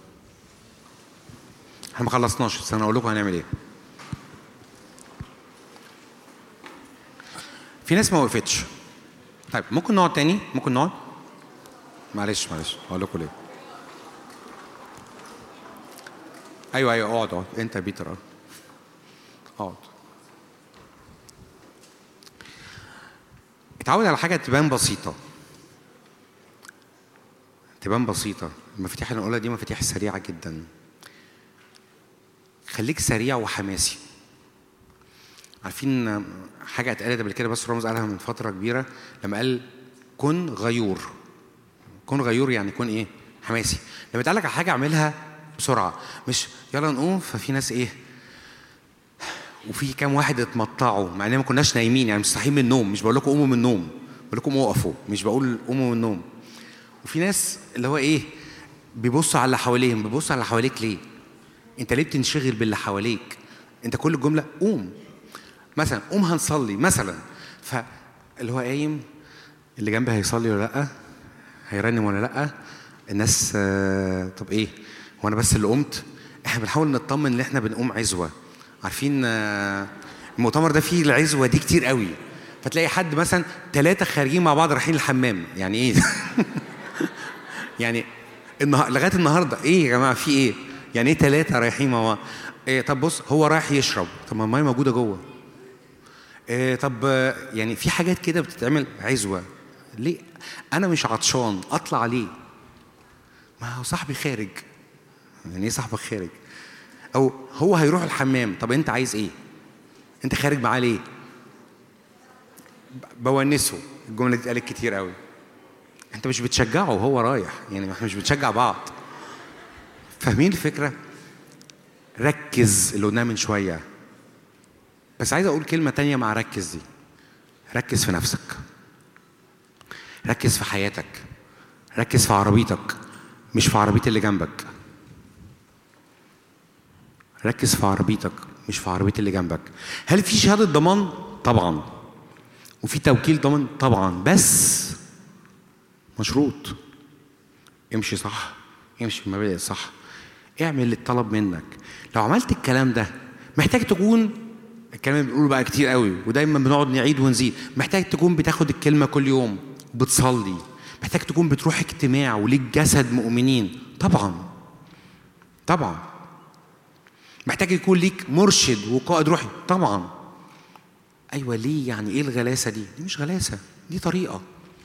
احنا ما خلصناش بس انا اقول لكم هنعمل ايه في ناس ما وقفتش طيب ممكن نقعد تاني ممكن نقعد معلش معلش هقول لكم ليه ايوه ايوه اقعد اقعد انت يا بيتر اقعد اقعد اتعود على حاجه تبان بسيطه تبان بسيطه المفاتيح اللي هنقولها دي مفاتيح سريعه جدا خليك سريع وحماسي عارفين حاجه اتقالت قبل كده بس رامز قالها من فتره كبيره لما قال كن غيور كن غيور يعني كن ايه حماسي لما يتقال لك على حاجه اعملها بسرعه مش يلا نقوم ففي ناس ايه وفي كام واحد اتمطعوا مع اننا ما كناش نايمين يعني مش صاحيين من النوم مش بقول لكم قوموا من النوم بقول لكم وقفوا مش بقول قوموا من النوم وفي ناس اللي هو ايه بيبصوا على اللي حواليهم بيبصوا على اللي حواليك ليه انت ليه بتنشغل باللي حواليك انت كل الجمله قوم مثلا قوم هنصلي مثلا فاللي هو قايم اللي جنبي هيصلي ولا لا هيرنم ولا لا الناس آه، طب ايه هو انا بس اللي قمت احنا بنحاول نطمن ان احنا بنقوم عزوه عارفين آه، المؤتمر ده فيه العزوه دي كتير قوي فتلاقي حد مثلا ثلاثه خارجين مع بعض رايحين الحمام يعني ايه يعني النها... لغايه النهارده ايه يا جماعه في ايه يعني ايه ثلاثه رايحين مع بعض إيه طب بص هو رايح يشرب طب ما الميه موجوده جوه إيه طب آه، يعني في حاجات كده بتتعمل عزوه ليه انا مش عطشان اطلع ليه ما هو صاحبي خارج يعني ايه صاحبك خارج او هو هيروح الحمام طب انت عايز ايه انت خارج معاه ليه ب- بونسه الجمله دي اتقالت كتير قوي انت مش بتشجعه وهو رايح يعني احنا مش بنشجع بعض فاهمين الفكره ركز اللي قلناه من شويه بس عايز اقول كلمه تانية مع ركز دي ركز في نفسك ركز في حياتك ركز في عربيتك مش في عربيه اللي جنبك ركز في عربيتك مش في عربيه اللي جنبك هل في شهاده ضمان طبعا وفي توكيل ضمان طبعا بس مشروط امشي صح امشي بالمبادئ الصح اعمل اللي اتطلب منك لو عملت الكلام ده محتاج تكون الكلام اللي بنقوله بقى كتير قوي ودايما بنقعد نعيد ونزيد محتاج تكون بتاخد الكلمه كل يوم بتصلي محتاج تكون بتروح اجتماع وليك جسد مؤمنين طبعا طبعا محتاج يكون ليك مرشد وقائد روحي طبعا ايوه ليه يعني ايه الغلاسه دي دي مش غلاسه دي طريقه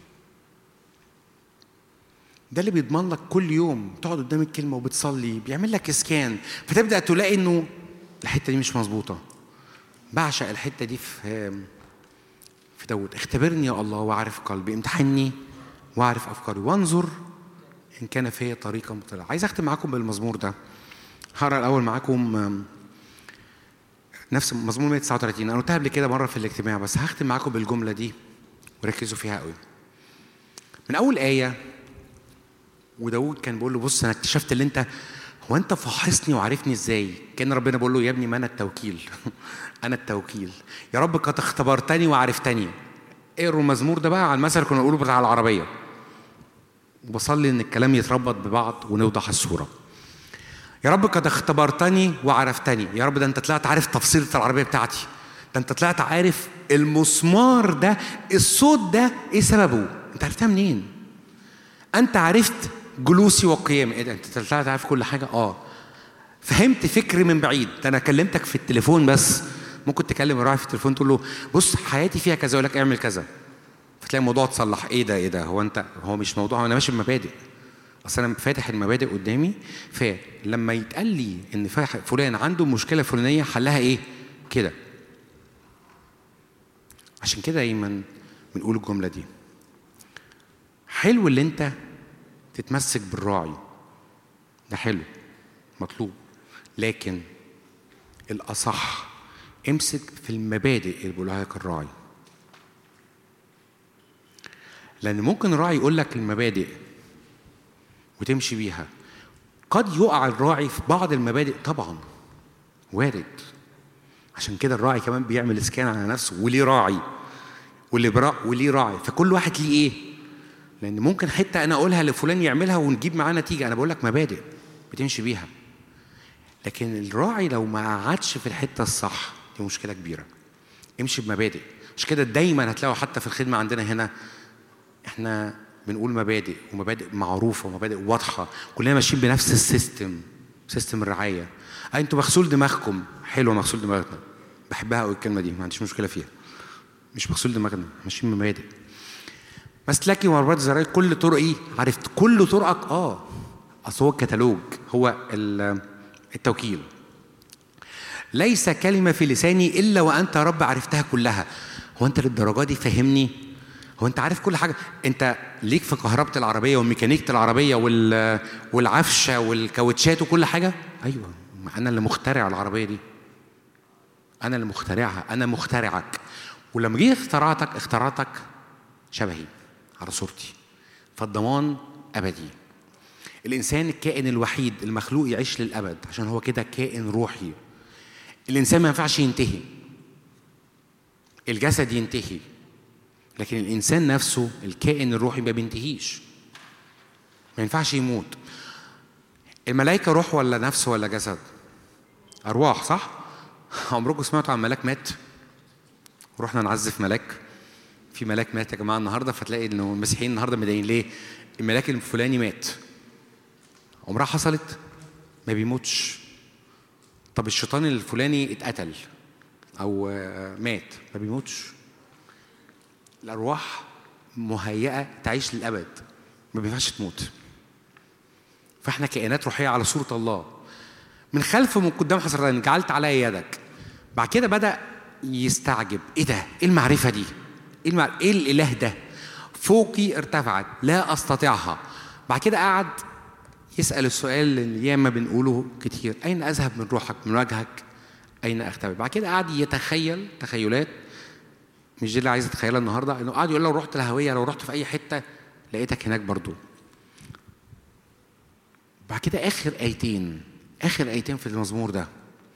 ده اللي بيضمن لك كل يوم تقعد قدام الكلمه وبتصلي بيعمل لك اسكان فتبدا تلاقي انه الحته دي مش مظبوطه بعشق الحته دي في في داود اختبرني يا الله واعرف قلبي امتحني واعرف افكاري وانظر ان كان في طريقه مطلعه عايز اختم معاكم بالمزمور ده هقرا الاول معاكم آم، نفس مزمور 139 انا قلتها قبل كده مره في الاجتماع بس هختم معاكم بالجمله دي وركزوا فيها قوي من اول ايه وداود كان بيقول له بص انا اكتشفت اللي انت هو انت فحصني وعارفني ازاي كان ربنا بيقول له يا ابني ما انا التوكيل انا التوكيل يا رب قد اختبرتني وعرفتني اقروا المزمور ده بقى على المثل اللي كنا بنقوله بتاع العربيه وبصلي ان الكلام يتربط ببعض ونوضح الصوره يا رب قد اختبرتني وعرفتني يا رب ده انت طلعت عارف تفصيلة العربية بتاعتي ده انت طلعت عارف المسمار ده الصوت ده ايه سببه انت عرفتها منين انت عرفت جلوسي وقيامي ايه ده انت طلعت عارف كل حاجة اه فهمت فكري من بعيد ده انا كلمتك في التليفون بس ممكن تكلم الراعي في التليفون تقول له بص حياتي فيها كذا يقول لك اعمل كذا فتلاقي الموضوع اتصلح ايه ده ايه ده هو انت هو مش موضوع انا ماشي بمبادئ اصل انا فاتح المبادئ قدامي فلما يتقال لي ان فا- فلان عنده مشكله فلانيه حلها ايه كده عشان كده دايما بنقول الجمله دي حلو اللي انت تتمسك بالراعي ده حلو مطلوب لكن الاصح امسك في المبادئ اللي بيقولها لك الراعي لان ممكن الراعي يقول لك المبادئ وتمشي بيها قد يقع الراعي في بعض المبادئ طبعا وارد عشان كده الراعي كمان بيعمل اسكان على نفسه وليه راعي واللي برا وليه راعي فكل واحد ليه ايه لان ممكن حته انا اقولها لفلان يعملها ونجيب معاه نتيجه انا بقول لك مبادئ بتمشي بيها لكن الراعي لو ما قعدش في الحته الصح دي مشكله كبيره امشي بمبادئ مش كده دايما هتلاقوا حتى في الخدمه عندنا هنا احنا بنقول مبادئ ومبادئ معروفه ومبادئ واضحه كلنا ماشيين بنفس السيستم سيستم الرعايه أي انتوا مغسول دماغكم حلوه مغسول دماغنا بحبها قوي الكلمه دي ما عنديش مشكله فيها مش مغسول دماغنا ماشيين بمبادئ مسلكي ومربات زراير كل طرقي عرفت كل طرقك اه اصل هو الكتالوج هو ال- التوكيل ليس كلمة في لساني إلا وأنت يا رب عرفتها كلها هو أنت للدرجة دي فهمني هو أنت عارف كل حاجة أنت ليك في كهربة العربية وميكانيكة العربية وال... والعفشة والكاوتشات وكل حاجة أيوة ما أنا اللي مخترع العربية دي أنا اللي مخترعها أنا مخترعك ولما جيت اخترعتك اخترعتك شبهي على صورتي فالضمان أبدي الإنسان الكائن الوحيد المخلوق يعيش للأبد عشان هو كده كائن روحي الانسان ما ينفعش ينتهي الجسد ينتهي لكن الانسان نفسه الكائن الروحي ما بينتهيش ما ينفعش يموت الملائكه روح ولا نفس ولا جسد ارواح صح عمركم سمعتوا عن ملاك مات ورحنا نعزف ملاك في ملاك مات يا جماعه النهارده فتلاقي انه المسيحيين النهارده مضايقين ليه الملاك الفلاني مات عمرها حصلت ما بيموتش طب الشيطان الفلاني اتقتل او آه، مات ما بيموتش الارواح مهيئه تعيش للابد ما بينفعش تموت فاحنا كائنات روحيه على صوره الله من خلف ومن قدام حسرتين جعلت علي يدك بعد كده بدا يستعجب ايه ده ايه المعرفه دي ايه, المع... إيه الاله ده فوقي ارتفعت لا استطيعها بعد كده قعد يسال السؤال اللي ياما بنقوله كتير اين اذهب من روحك من وجهك اين اختبئ بعد كده قعد يتخيل تخيلات مش دي اللي عايز اتخيلها النهارده انه قعد يقول لو رحت الهويه لو رحت في اي حته لقيتك هناك برضو بعد كده اخر ايتين اخر ايتين في المزمور ده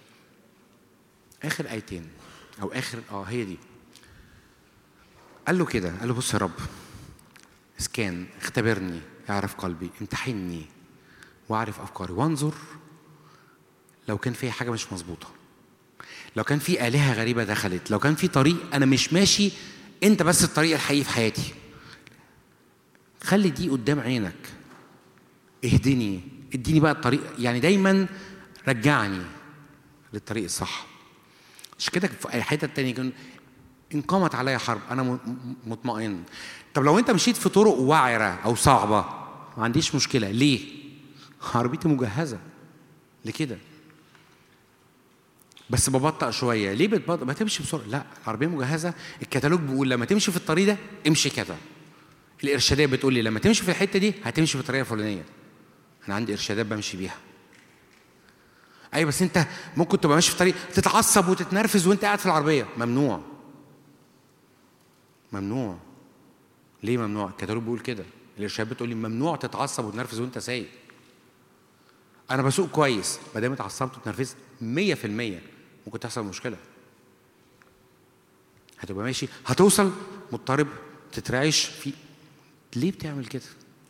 اخر ايتين او اخر اه هي دي قال له كده قال له بص يا رب اسكان اختبرني اعرف قلبي امتحني واعرف افكاري وانظر لو كان في حاجه مش مظبوطه لو كان في آلهة غريبة دخلت لو كان في طريق أنا مش ماشي أنت بس الطريق الحقيقي في حياتي خلي دي قدام عينك اهدني اديني بقى الطريق يعني دايما رجعني للطريق الصح مش كده في اي حته تانية يكون ان قامت عليا حرب انا م- م- مطمئن طب لو انت مشيت في طرق وعره او صعبه ما عنديش مشكله ليه عربيتي مجهزه لكده بس ببطأ شويه ليه بتبطأ ما تمشي بسرعه لا العربيه مجهزه الكتالوج بيقول لما تمشي في الطريق ده امشي كذا الارشاديه بتقول لي لما تمشي في الحته دي هتمشي في الطريقه الفلانيه انا عندي ارشادات بمشي بيها ايوه بس انت ممكن تبقى ماشي في طريق تتعصب وتتنرفز وانت قاعد في العربيه ممنوع ممنوع ليه ممنوع الكتالوج بيقول كده الارشادات بتقول لي ممنوع تتعصب وتنرفز وانت سايق انا بسوق كويس ما دام اتعصبت واتنرفزت 100% ممكن تحصل مشكله هتبقى ماشي هتوصل مضطرب تترعش في ليه بتعمل كده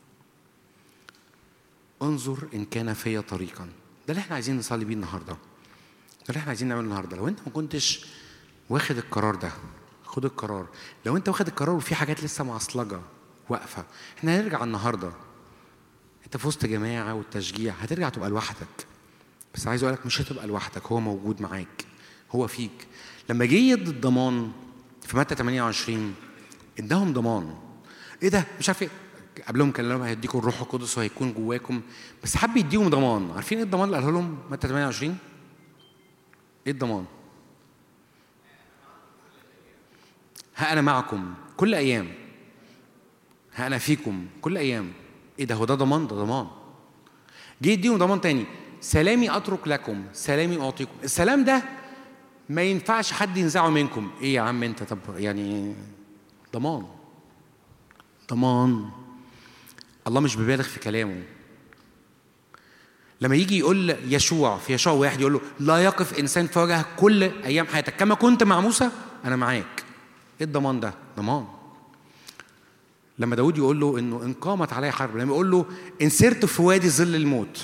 انظر ان كان في طريقا ده اللي احنا عايزين نصلي بيه النهارده ده اللي احنا عايزين نعمله النهارده لو انت ما كنتش واخد القرار ده خد القرار لو انت واخد القرار وفي حاجات لسه معصلجه واقفه احنا هنرجع النهارده انت في وسط جماعه والتشجيع هترجع تبقى لوحدك بس عايز اقول لك مش هتبقى لوحدك هو موجود معاك هو فيك لما جه يدي الضمان في متى 28 اداهم ضمان ايه ده مش عارف ايه قبلهم كان لهم هيديكم الروح القدس وهيكون جواكم بس حب يديهم ضمان عارفين ايه الضمان اللي قاله لهم متى 28 ايه الضمان ها انا معكم كل ايام ها انا فيكم كل ايام ايه ده هو ده ضمان ده ضمان جه يديهم ضمان تاني سلامي اترك لكم سلامي اعطيكم السلام ده ما ينفعش حد ينزعه منكم ايه يا عم انت طب يعني ضمان ضمان الله مش بيبالغ في كلامه لما يجي يقول يشوع في يشوع واحد يقول له لا يقف انسان في وجهك كل ايام حياتك كما كنت مع موسى انا معاك ايه الضمان ده ضمان لما داود يقول له انه ان قامت علي حرب لما يقول له ان سرت في وادي ظل الموت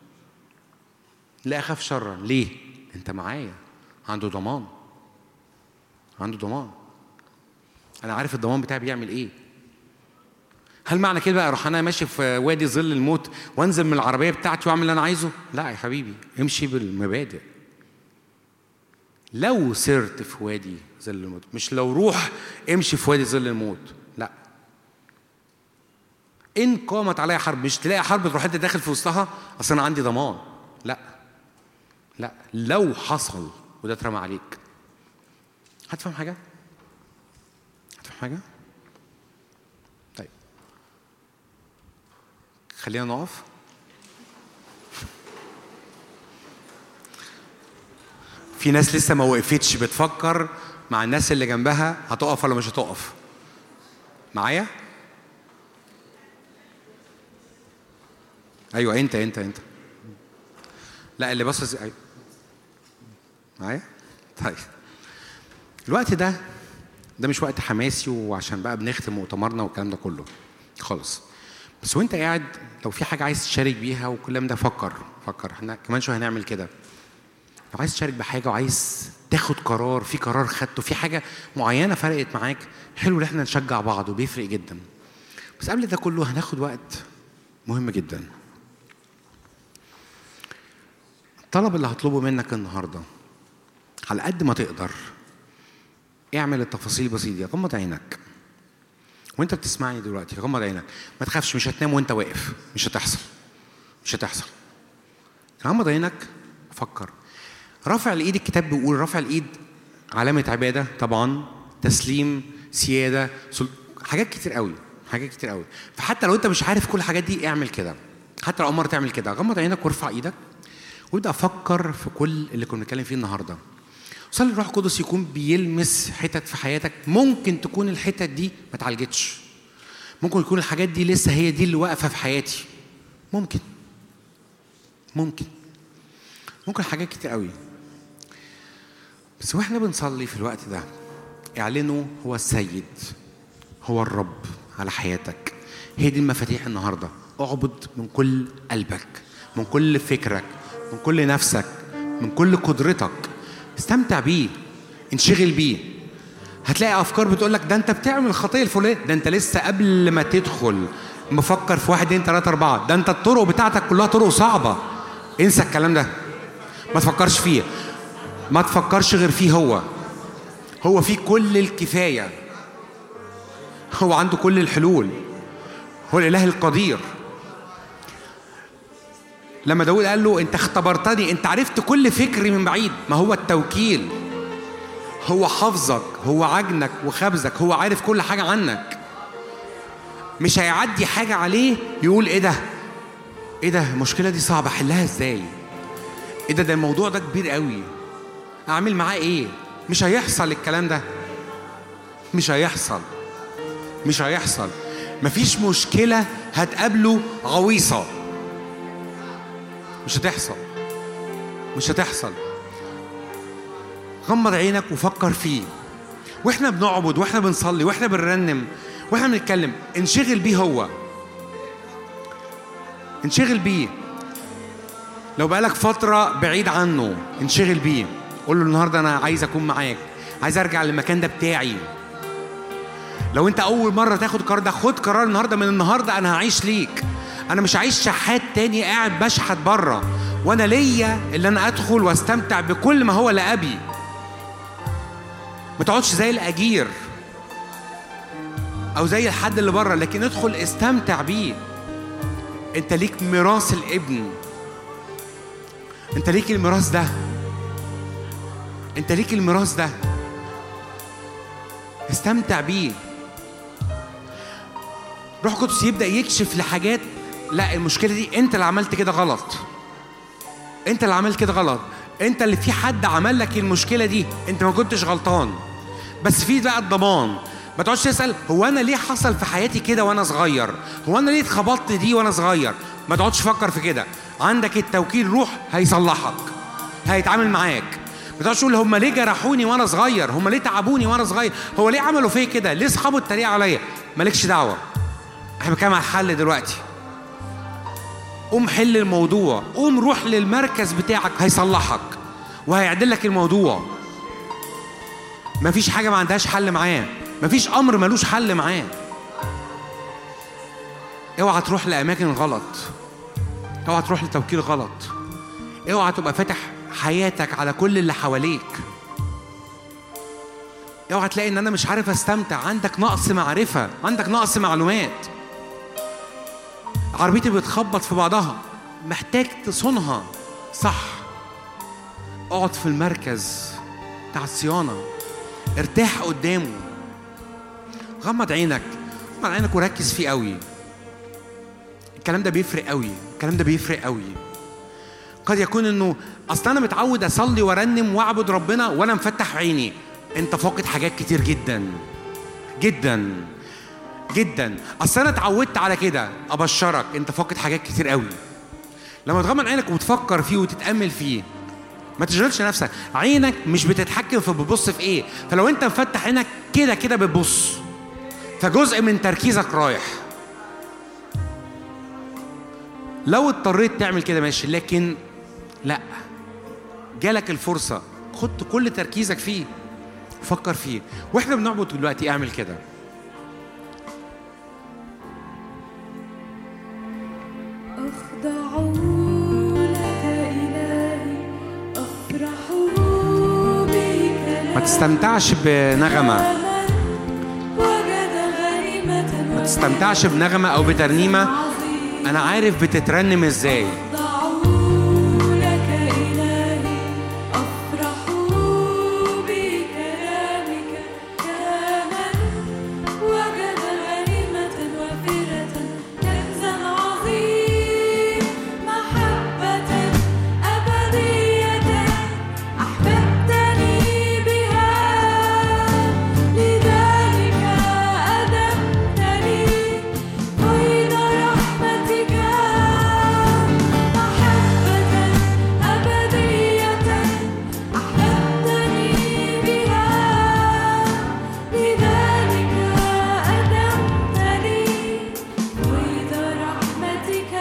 لا اخاف شرا ليه انت معايا عنده ضمان عنده ضمان انا عارف الضمان بتاعي بيعمل ايه هل معنى كده بقى اروح انا ماشي في وادي ظل الموت وانزل من العربيه بتاعتي واعمل اللي انا عايزه لا يا حبيبي امشي بالمبادئ لو سرت في وادي ظل الموت مش لو روح امشي في وادي ظل الموت لا ان قامت عليا حرب مش تلاقي حرب تروح انت داخل في وسطها اصل انا عندي ضمان لا لا لو حصل وده اترمى عليك هتفهم حاجه هتفهم حاجه طيب خلينا نقف في ناس لسه ما وقفتش بتفكر مع الناس اللي جنبها هتقف ولا مش هتقف معايا ايوه انت انت انت لا اللي باصص أيوة. معايا طيب الوقت ده ده مش وقت حماسي وعشان بقى بنختم مؤتمرنا والكلام ده كله خالص بس وانت قاعد لو في حاجه عايز تشارك بيها والكلام ده فكر فكر احنا كمان شويه هنعمل كده لو عايز تشارك بحاجه وعايز تاخد قرار في قرار خدته في حاجه معينه فرقت معاك حلو ان احنا نشجع بعض وبيفرق جدا بس قبل ده كله هناخد وقت مهم جدا الطلب اللي هطلبه منك النهارده على قد ما تقدر اعمل التفاصيل البسيطه دي غمض عينك وانت بتسمعني دلوقتي غمض عينك ما تخافش مش هتنام وانت واقف مش هتحصل مش هتحصل غمض عينك فكر رفع الايد الكتاب بيقول رفع الايد علامه عباده طبعا تسليم سياده سل... حاجات كتير قوي حاجات كتير قوي فحتى لو انت مش عارف كل الحاجات دي اعمل كده حتى لو اول مره تعمل كده غمض عينك وارفع ايدك وابدا فكر في كل اللي كنا بنتكلم فيه النهارده صلي الروح القدس يكون بيلمس حتت في حياتك ممكن تكون الحتت دي ما اتعالجتش ممكن يكون الحاجات دي لسه هي دي اللي واقفه في حياتي ممكن ممكن ممكن حاجات كتير قوي بس واحنا بنصلي في الوقت ده اعلنوا هو السيد هو الرب على حياتك هي دي المفاتيح النهارده اعبد من كل قلبك من كل فكرك من كل نفسك من كل قدرتك استمتع بيه انشغل بيه هتلاقي افكار بتقول لك ده انت بتعمل الخطيه الفلانيه ده انت لسه قبل ما تدخل مفكر في واحد اتنين تلاته اربعه ده انت الطرق بتاعتك كلها طرق صعبه انسى الكلام ده ما تفكرش فيه ما تفكرش غير فيه هو هو فيه كل الكفايه هو عنده كل الحلول هو الاله القدير لما داود قال له انت اختبرتني انت عرفت كل فكري من بعيد ما هو التوكيل هو حافظك هو عجنك وخبزك هو عارف كل حاجة عنك مش هيعدي حاجة عليه يقول ايه ده ايه ده المشكلة دي صعبة احلها ازاي ايه ده ده الموضوع ده كبير قوي اعمل معاه ايه مش هيحصل الكلام ده مش هيحصل مش هيحصل مفيش مشكلة هتقابله غويصة مش هتحصل مش هتحصل غمض عينك وفكر فيه واحنا بنعبد واحنا بنصلي واحنا بنرنم واحنا بنتكلم انشغل بيه هو انشغل بيه لو بقالك فترة بعيد عنه انشغل بيه قول له النهاردة أنا عايز أكون معاك عايز أرجع للمكان ده بتاعي لو أنت أول مرة تاخد قرار ده خد قرار النهاردة من النهاردة أنا هعيش ليك أنا مش هعيش شحات تاني قاعد بشحت بره وأنا ليا اللي أنا أدخل واستمتع بكل ما هو لأبي ما تقعدش زي الأجير أو زي الحد اللي بره لكن ادخل استمتع بيه أنت ليك ميراث الابن أنت ليك الميراث ده أنت ليك الميراث ده استمتع بيه روح قدس يبدأ يكشف لحاجات لا المشكلة دي أنت اللي عملت كده غلط أنت اللي عملت كده غلط أنت اللي في حد عمل لك المشكلة دي أنت ما كنتش غلطان بس في بقى الضمان ما تقعدش تسأل هو أنا ليه حصل في حياتي كده وأنا صغير هو أنا ليه اتخبطت دي وأنا صغير ما تقعدش تفكر في كده عندك التوكيل روح هيصلحك هيتعامل معاك ما تقعدش تقول هم ليه جرحوني وانا صغير هم ليه تعبوني وانا صغير هو ليه عملوا فيا كده ليه اصحابه اتريقوا عليا مالكش دعوه احنا بنتكلم على الحل دلوقتي قوم حل الموضوع قوم روح للمركز بتاعك هيصلحك وهيعدل لك الموضوع مفيش حاجه ما عندهاش حل معاه مفيش امر ملوش حل معاه اوعى تروح لاماكن غلط اوعى تروح لتوكيل غلط اوعى تبقى فاتح حياتك على كل اللي حواليك اوعى تلاقي ان انا مش عارف استمتع عندك نقص معرفه عندك نقص معلومات عربيتي بتخبط في بعضها محتاج تصونها صح اقعد في المركز بتاع الصيانه ارتاح قدامه غمض عينك غمض عينك وركز فيه قوي الكلام ده بيفرق قوي الكلام ده بيفرق قوي قد يكون انه اصل انا متعود اصلي وارنم واعبد ربنا وانا مفتح عيني انت فاقد حاجات كتير جدا جدا جدا اصل انا اتعودت على كده ابشرك انت فاقد حاجات كتير قوي لما تغمض عينك وتفكر فيه وتتامل فيه ما تشغلش نفسك عينك مش بتتحكم في بتبص في ايه فلو انت مفتح عينك كده كده بتبص فجزء من تركيزك رايح لو اضطريت تعمل كده ماشي لكن لا جالك الفرصة خد كل تركيزك فيه فكر فيه واحنا بنعبد دلوقتي اعمل كده أخضع لك إلهي أفرح بك ما تستمتعش بنغمة وجد غريمة ما تستمتعش بنغمة أو بترنيمة عظيم أنا عارف بتترنم إزاي أخضع لك إلهي أفرح بكلامك كامل وجد غريمة وفرة كنزا عظيم محبة أبدية أحببتني بها لذلك أدمتني قيد رحمتك محبة أبدية أحببتني بها لذلك أدمتني قيد رحمتك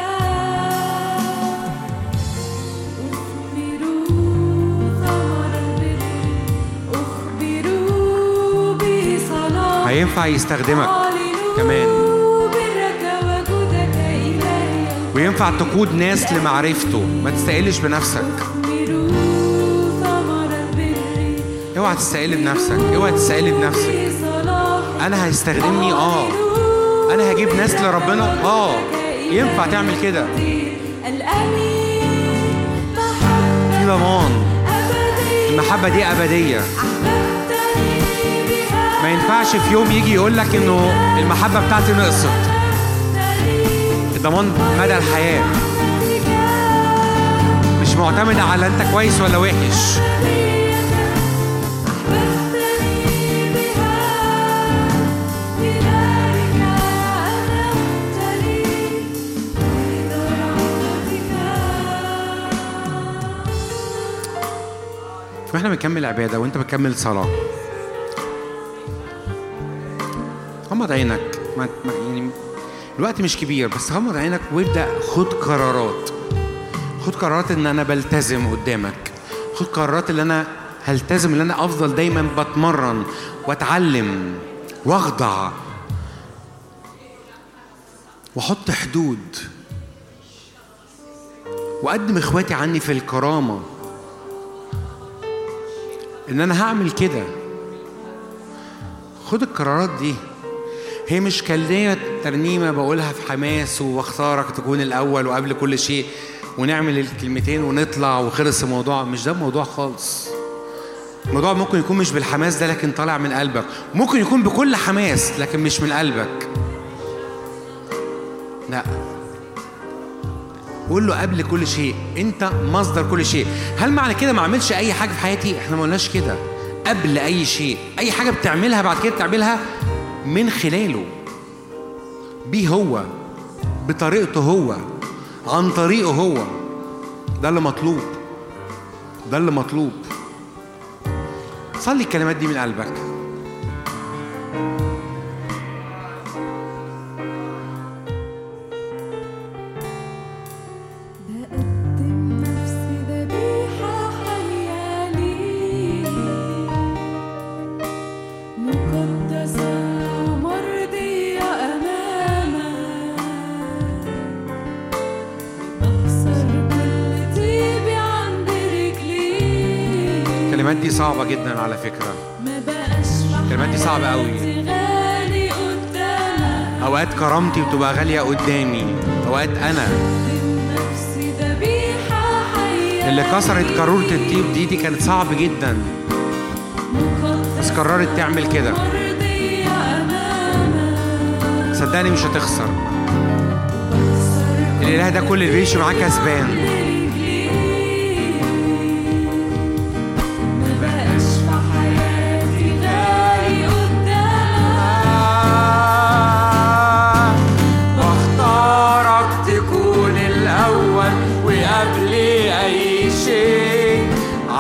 أخبر ثمر البر أخبر بصلاحك هينفع يستخدمك كمان برك وجودك إلهي وينفع تقود ناس لمعرفته ما تستقلش بنفسك أخبر ثمر البر اوعى تستقل بنفسك اوعى تستقل بنفسك بصلاحك انا هيستخدمني اه انا هجيب ناس لربنا اه ينفع تعمل كده الأمين في محبة ضمان أبدية المحبة دي أبدية أحببتني بها ما ينفعش في يوم يجي يقول لك انه المحبة بتاعتي نقصت أحببتني الضمان مدى الحياة بك مش معتمد على انت كويس ولا وحش أحببتني بها لذلك أدمتني قيد رحمتك واحنا بنكمل عبادة وانت بتكمل صلاة غمض عينك ما ما- يعني الوقت مش كبير بس غمض عينك وابدأ خد قرارات خد قرارات ان انا بلتزم قدامك خد قرارات ان انا هلتزم ان انا افضل دايما بتمرن واتعلم واخضع واحط حدود واقدم اخواتي عني في الكرامه ان انا هعمل كده خد القرارات دي هي مش كلمة ترنيمة بقولها في حماس واختارك تكون الأول وقبل كل شيء ونعمل الكلمتين ونطلع وخلص الموضوع مش ده الموضوع خالص الموضوع ممكن يكون مش بالحماس ده لكن طالع من قلبك ممكن يكون بكل حماس لكن مش من قلبك لا قول له قبل كل شيء انت مصدر كل شيء هل معنى كده ما اعملش اي حاجه في حياتي احنا ما قلناش كده قبل اي شيء اي حاجه بتعملها بعد كده بتعملها من خلاله بيه هو بطريقته هو عن طريقه هو ده اللي مطلوب ده اللي مطلوب صلي الكلمات دي من قلبك بقدم نفسي ذبيحة حية ليك مقدسة ومرضية أمامك أكسر كل طيبي عند رجليك الكلمات دي صعبه جدا على فكره ما بقاش في الكلمات دي صعبة أوي. حياتي غالي قدامك اوقات كرامتي بتبقى غاليه قدامي اوقات انا بقدم نفسي ذبيحة حية اللي كسرت قارورة الطيب دي دي كانت صعب جدا بس قررت تعمل كده مرضية أمامك صدقني مش هتخسر أكسر الاله ده كل اللي بيمشي معاه كسبان رجليك ما بقاش في حياتي غالي قدامك واختارك تكون الأول وقبل أي شيء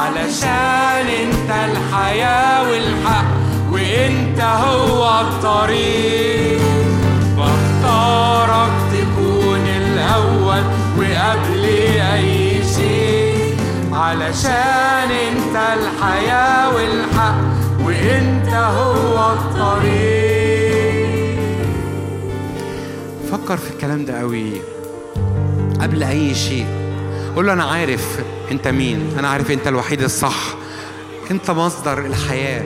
الحياة والحق وانت هو الطريق بختارك تكون الأول وقبل أي شيء علشان انت الحياة والحق وانت هو الطريق فكر في الكلام ده قوي قبل اي شيء قول له انا عارف انت مين انا عارف انت الوحيد الصح انت مصدر الحياه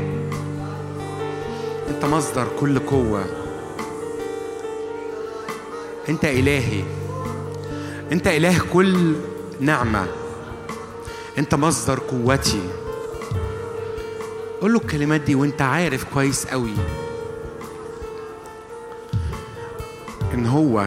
انت مصدر كل قوه انت الهي انت اله كل نعمه انت مصدر قوتي قول له الكلمات دي وانت عارف كويس قوي ان هو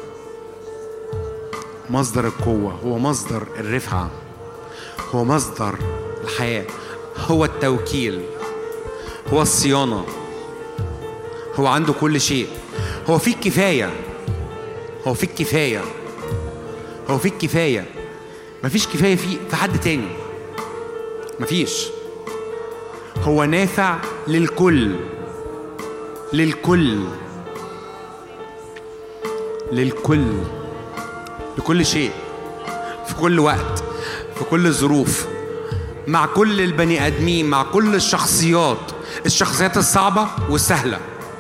مصدر القوة هو مصدر الرفعة هو مصدر الحياة هو التوكيل هو الصيانة هو عنده كل شيء هو فيك كفاية هو فيك كفاية هو فيك كفاية مفيش كفاية في في حد تاني مفيش هو نافع للكل للكل للكل لكل شيء في كل وقت في كل الظروف مع كل البني ادمين مع كل الشخصيات الشخصيات الصعبه والسهله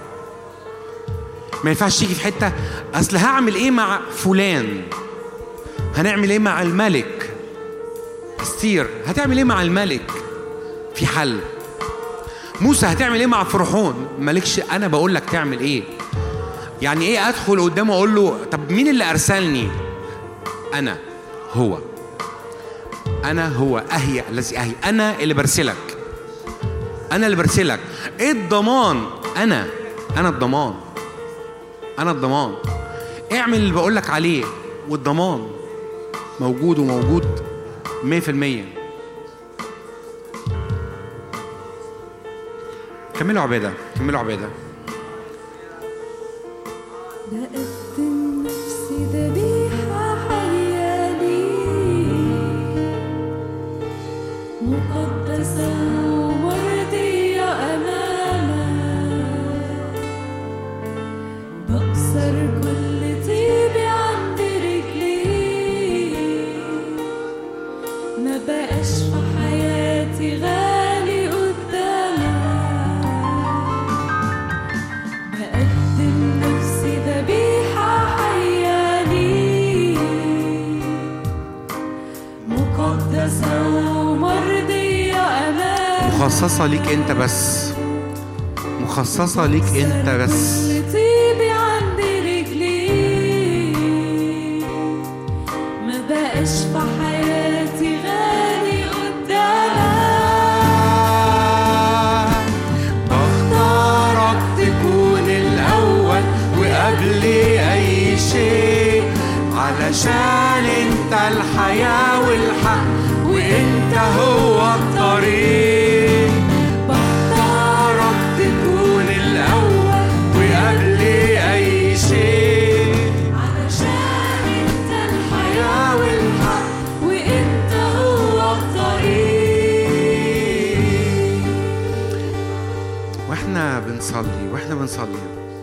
ما ينفعش تيجي في حته اصل هعمل ايه مع فلان هنعمل ايه مع الملك استير هتعمل ايه مع الملك في حل موسى هتعمل ايه مع فرعون مالكش انا بقول لك تعمل ايه يعني ايه ادخل قدامه اقول له طب مين اللي ارسلني انا هو انا هو اهي الذي اهي انا اللي برسلك انا اللي برسلك ايه الضمان انا انا الضمان انا الضمان اعمل اللي بقول لك عليه والضمان موجود وموجود 100% كملوا عباده كملوا عباده بقدم نفسي ذبيحة حية ليك مقدسة ومرضية أمامك بكسر كل طيبي عند رجليك ما بقاش في حياتي غالي قدامك بقدم نفسي ذبيحة حية ليك مقدسة ومرضية أمامك مخصصة ليك انت بس مخصصة ليك انت بس كل طيبي عند رجليك ما بقاش في حياتي غالي قدامك بختارك تكون الأول وقبل أي شيء علشان أنت الحياة والحق وأنت هو الطريق بختارك تكون الأول وقبل أي شيء علشان انت الحياة الحياة والحق وانت هو الطريق واحنا بنصلي واحنا بنصلي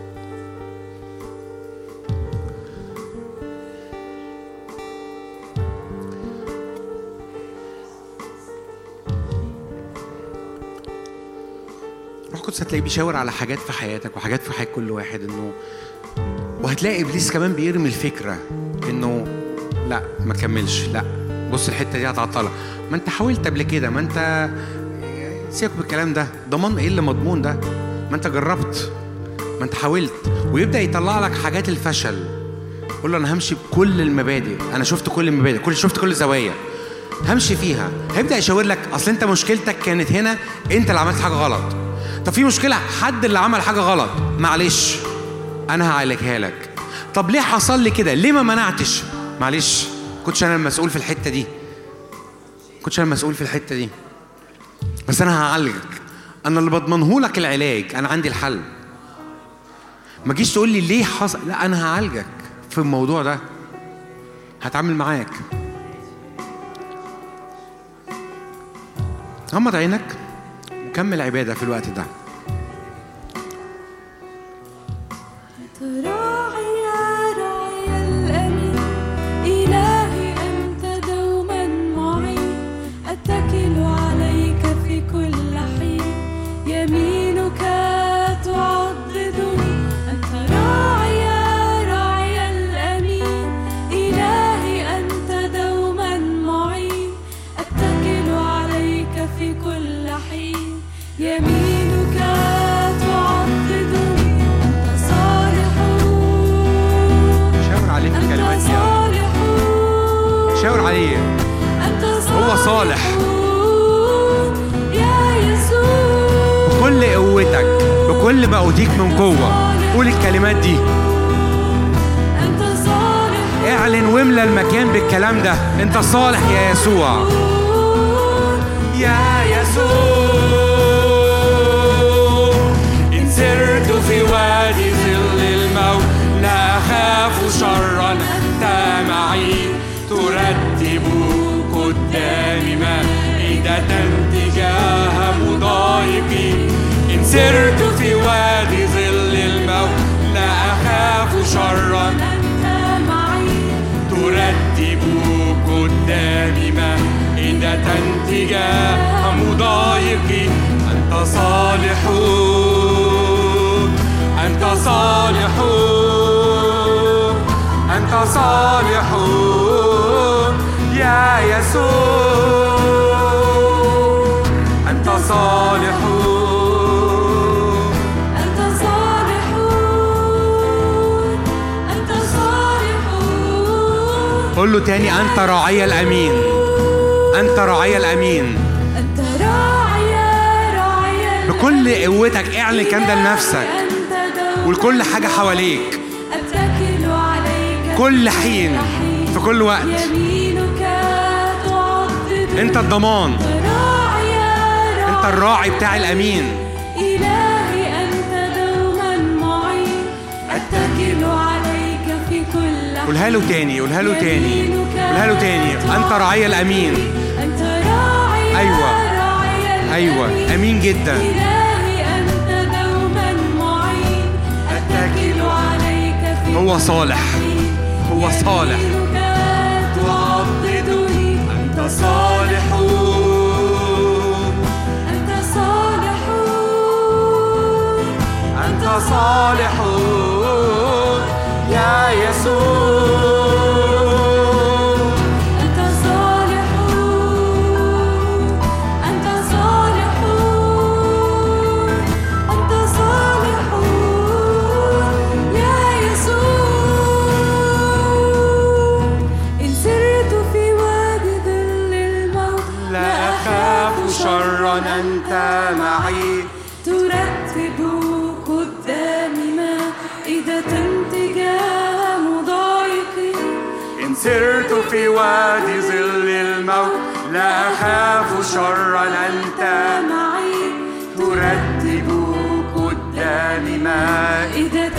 روح القدس هتلاقيه بيشاور على حاجات في حياتك وحاجات في حياة كل واحد انه وهتلاقي ابليس كمان بيرمي الفكره انه لا ما كملش لا بص الحته دي هتعطلك ما انت حاولت قبل كده ما انت سيبك بالكلام ده ضمان ايه اللي مضمون ده ما انت جربت ما انت حاولت ويبدا يطلع لك حاجات الفشل قول له انا همشي بكل المبادئ انا شفت كل المبادئ كل شفت كل الزوايا همشي فيها هيبدا يشاور لك اصل انت مشكلتك كانت هنا انت اللي عملت حاجه غلط طب في مشكله حد اللي عمل حاجه غلط معلش انا هعالجها لك طب ليه حصل لي كده ليه ما منعتش معلش كنتش انا المسؤول في الحته دي كنتش انا المسؤول في الحته دي بس انا هعالجك انا اللي بضمنه لك العلاج انا عندي الحل ما تجيش تقول لي ليه حصل لا انا هعالجك في الموضوع ده هتعامل معاك غمض عينك كمل عبادة في الوقت ده راعي راعي الأمين إلهي أنت دوما معين أتكل عليك في كل حين يمينك تعضدني أنت راعي راعي الأمين إلهي أنت دوما معين أتكل عليك في كل حين يمينك تعضدني أنت صالح شاور عليه في أنت الكلمات دي أوي. صالح شاور عليه أنت هو صالح. يا يسوع بكل قوتك بكل ما أوتيك من قوة قول الكلمات دي أنت صالح اعلن واملى المكان بالكلام ده انت صالح يا يسوع يا يسوع إن سرت في وادي ظل الموت لا أخاف شرا أنت معي ترتب قدامي مائدة تجاه مضايقي إن سرت في وادي ظل الموت لا أخاف شرا أنت معي ترتب قدامي مائدة تجاه مضايقي أنت صالح أنت صالح أنت صالح يا يسوع أنت صالح أنت صالح أنت صالح قول له تاني انت راعي الامين انت راعي الامين أنت راعي راعي بكل قوتك اعلن كان ده لنفسك أنت دوما ولكل حاجة حواليك أتكل عليك كل حين في كل وقت يمينك تعضد انت الضمان راعي انت الراعي بتاع الامين إلهي أنت دوما معي أتكل عليك في كل حين. قولها له تاني قولها له تاني قولها له تاني انت راعي الامين أنت راعي أيوة. راعي ايوه الأمين. امين جدا إلهي أنت دوما معين أتكل عليك في هو صالح حين. هو صالح يمينك تعضدني أنت صالح أنت صالح أنت صالح يا يسوع أنت صالح أنت صالح أنت صالح يا يسوع إن سرت في وادي ظل الموت لا أخاف شرا أنت معي ترتب قدامي مائدة تجاه مضايقي إن سرت في وادي ظل الموت لا أخاف شرا أنت معي ترتب قدامي مائدة إذا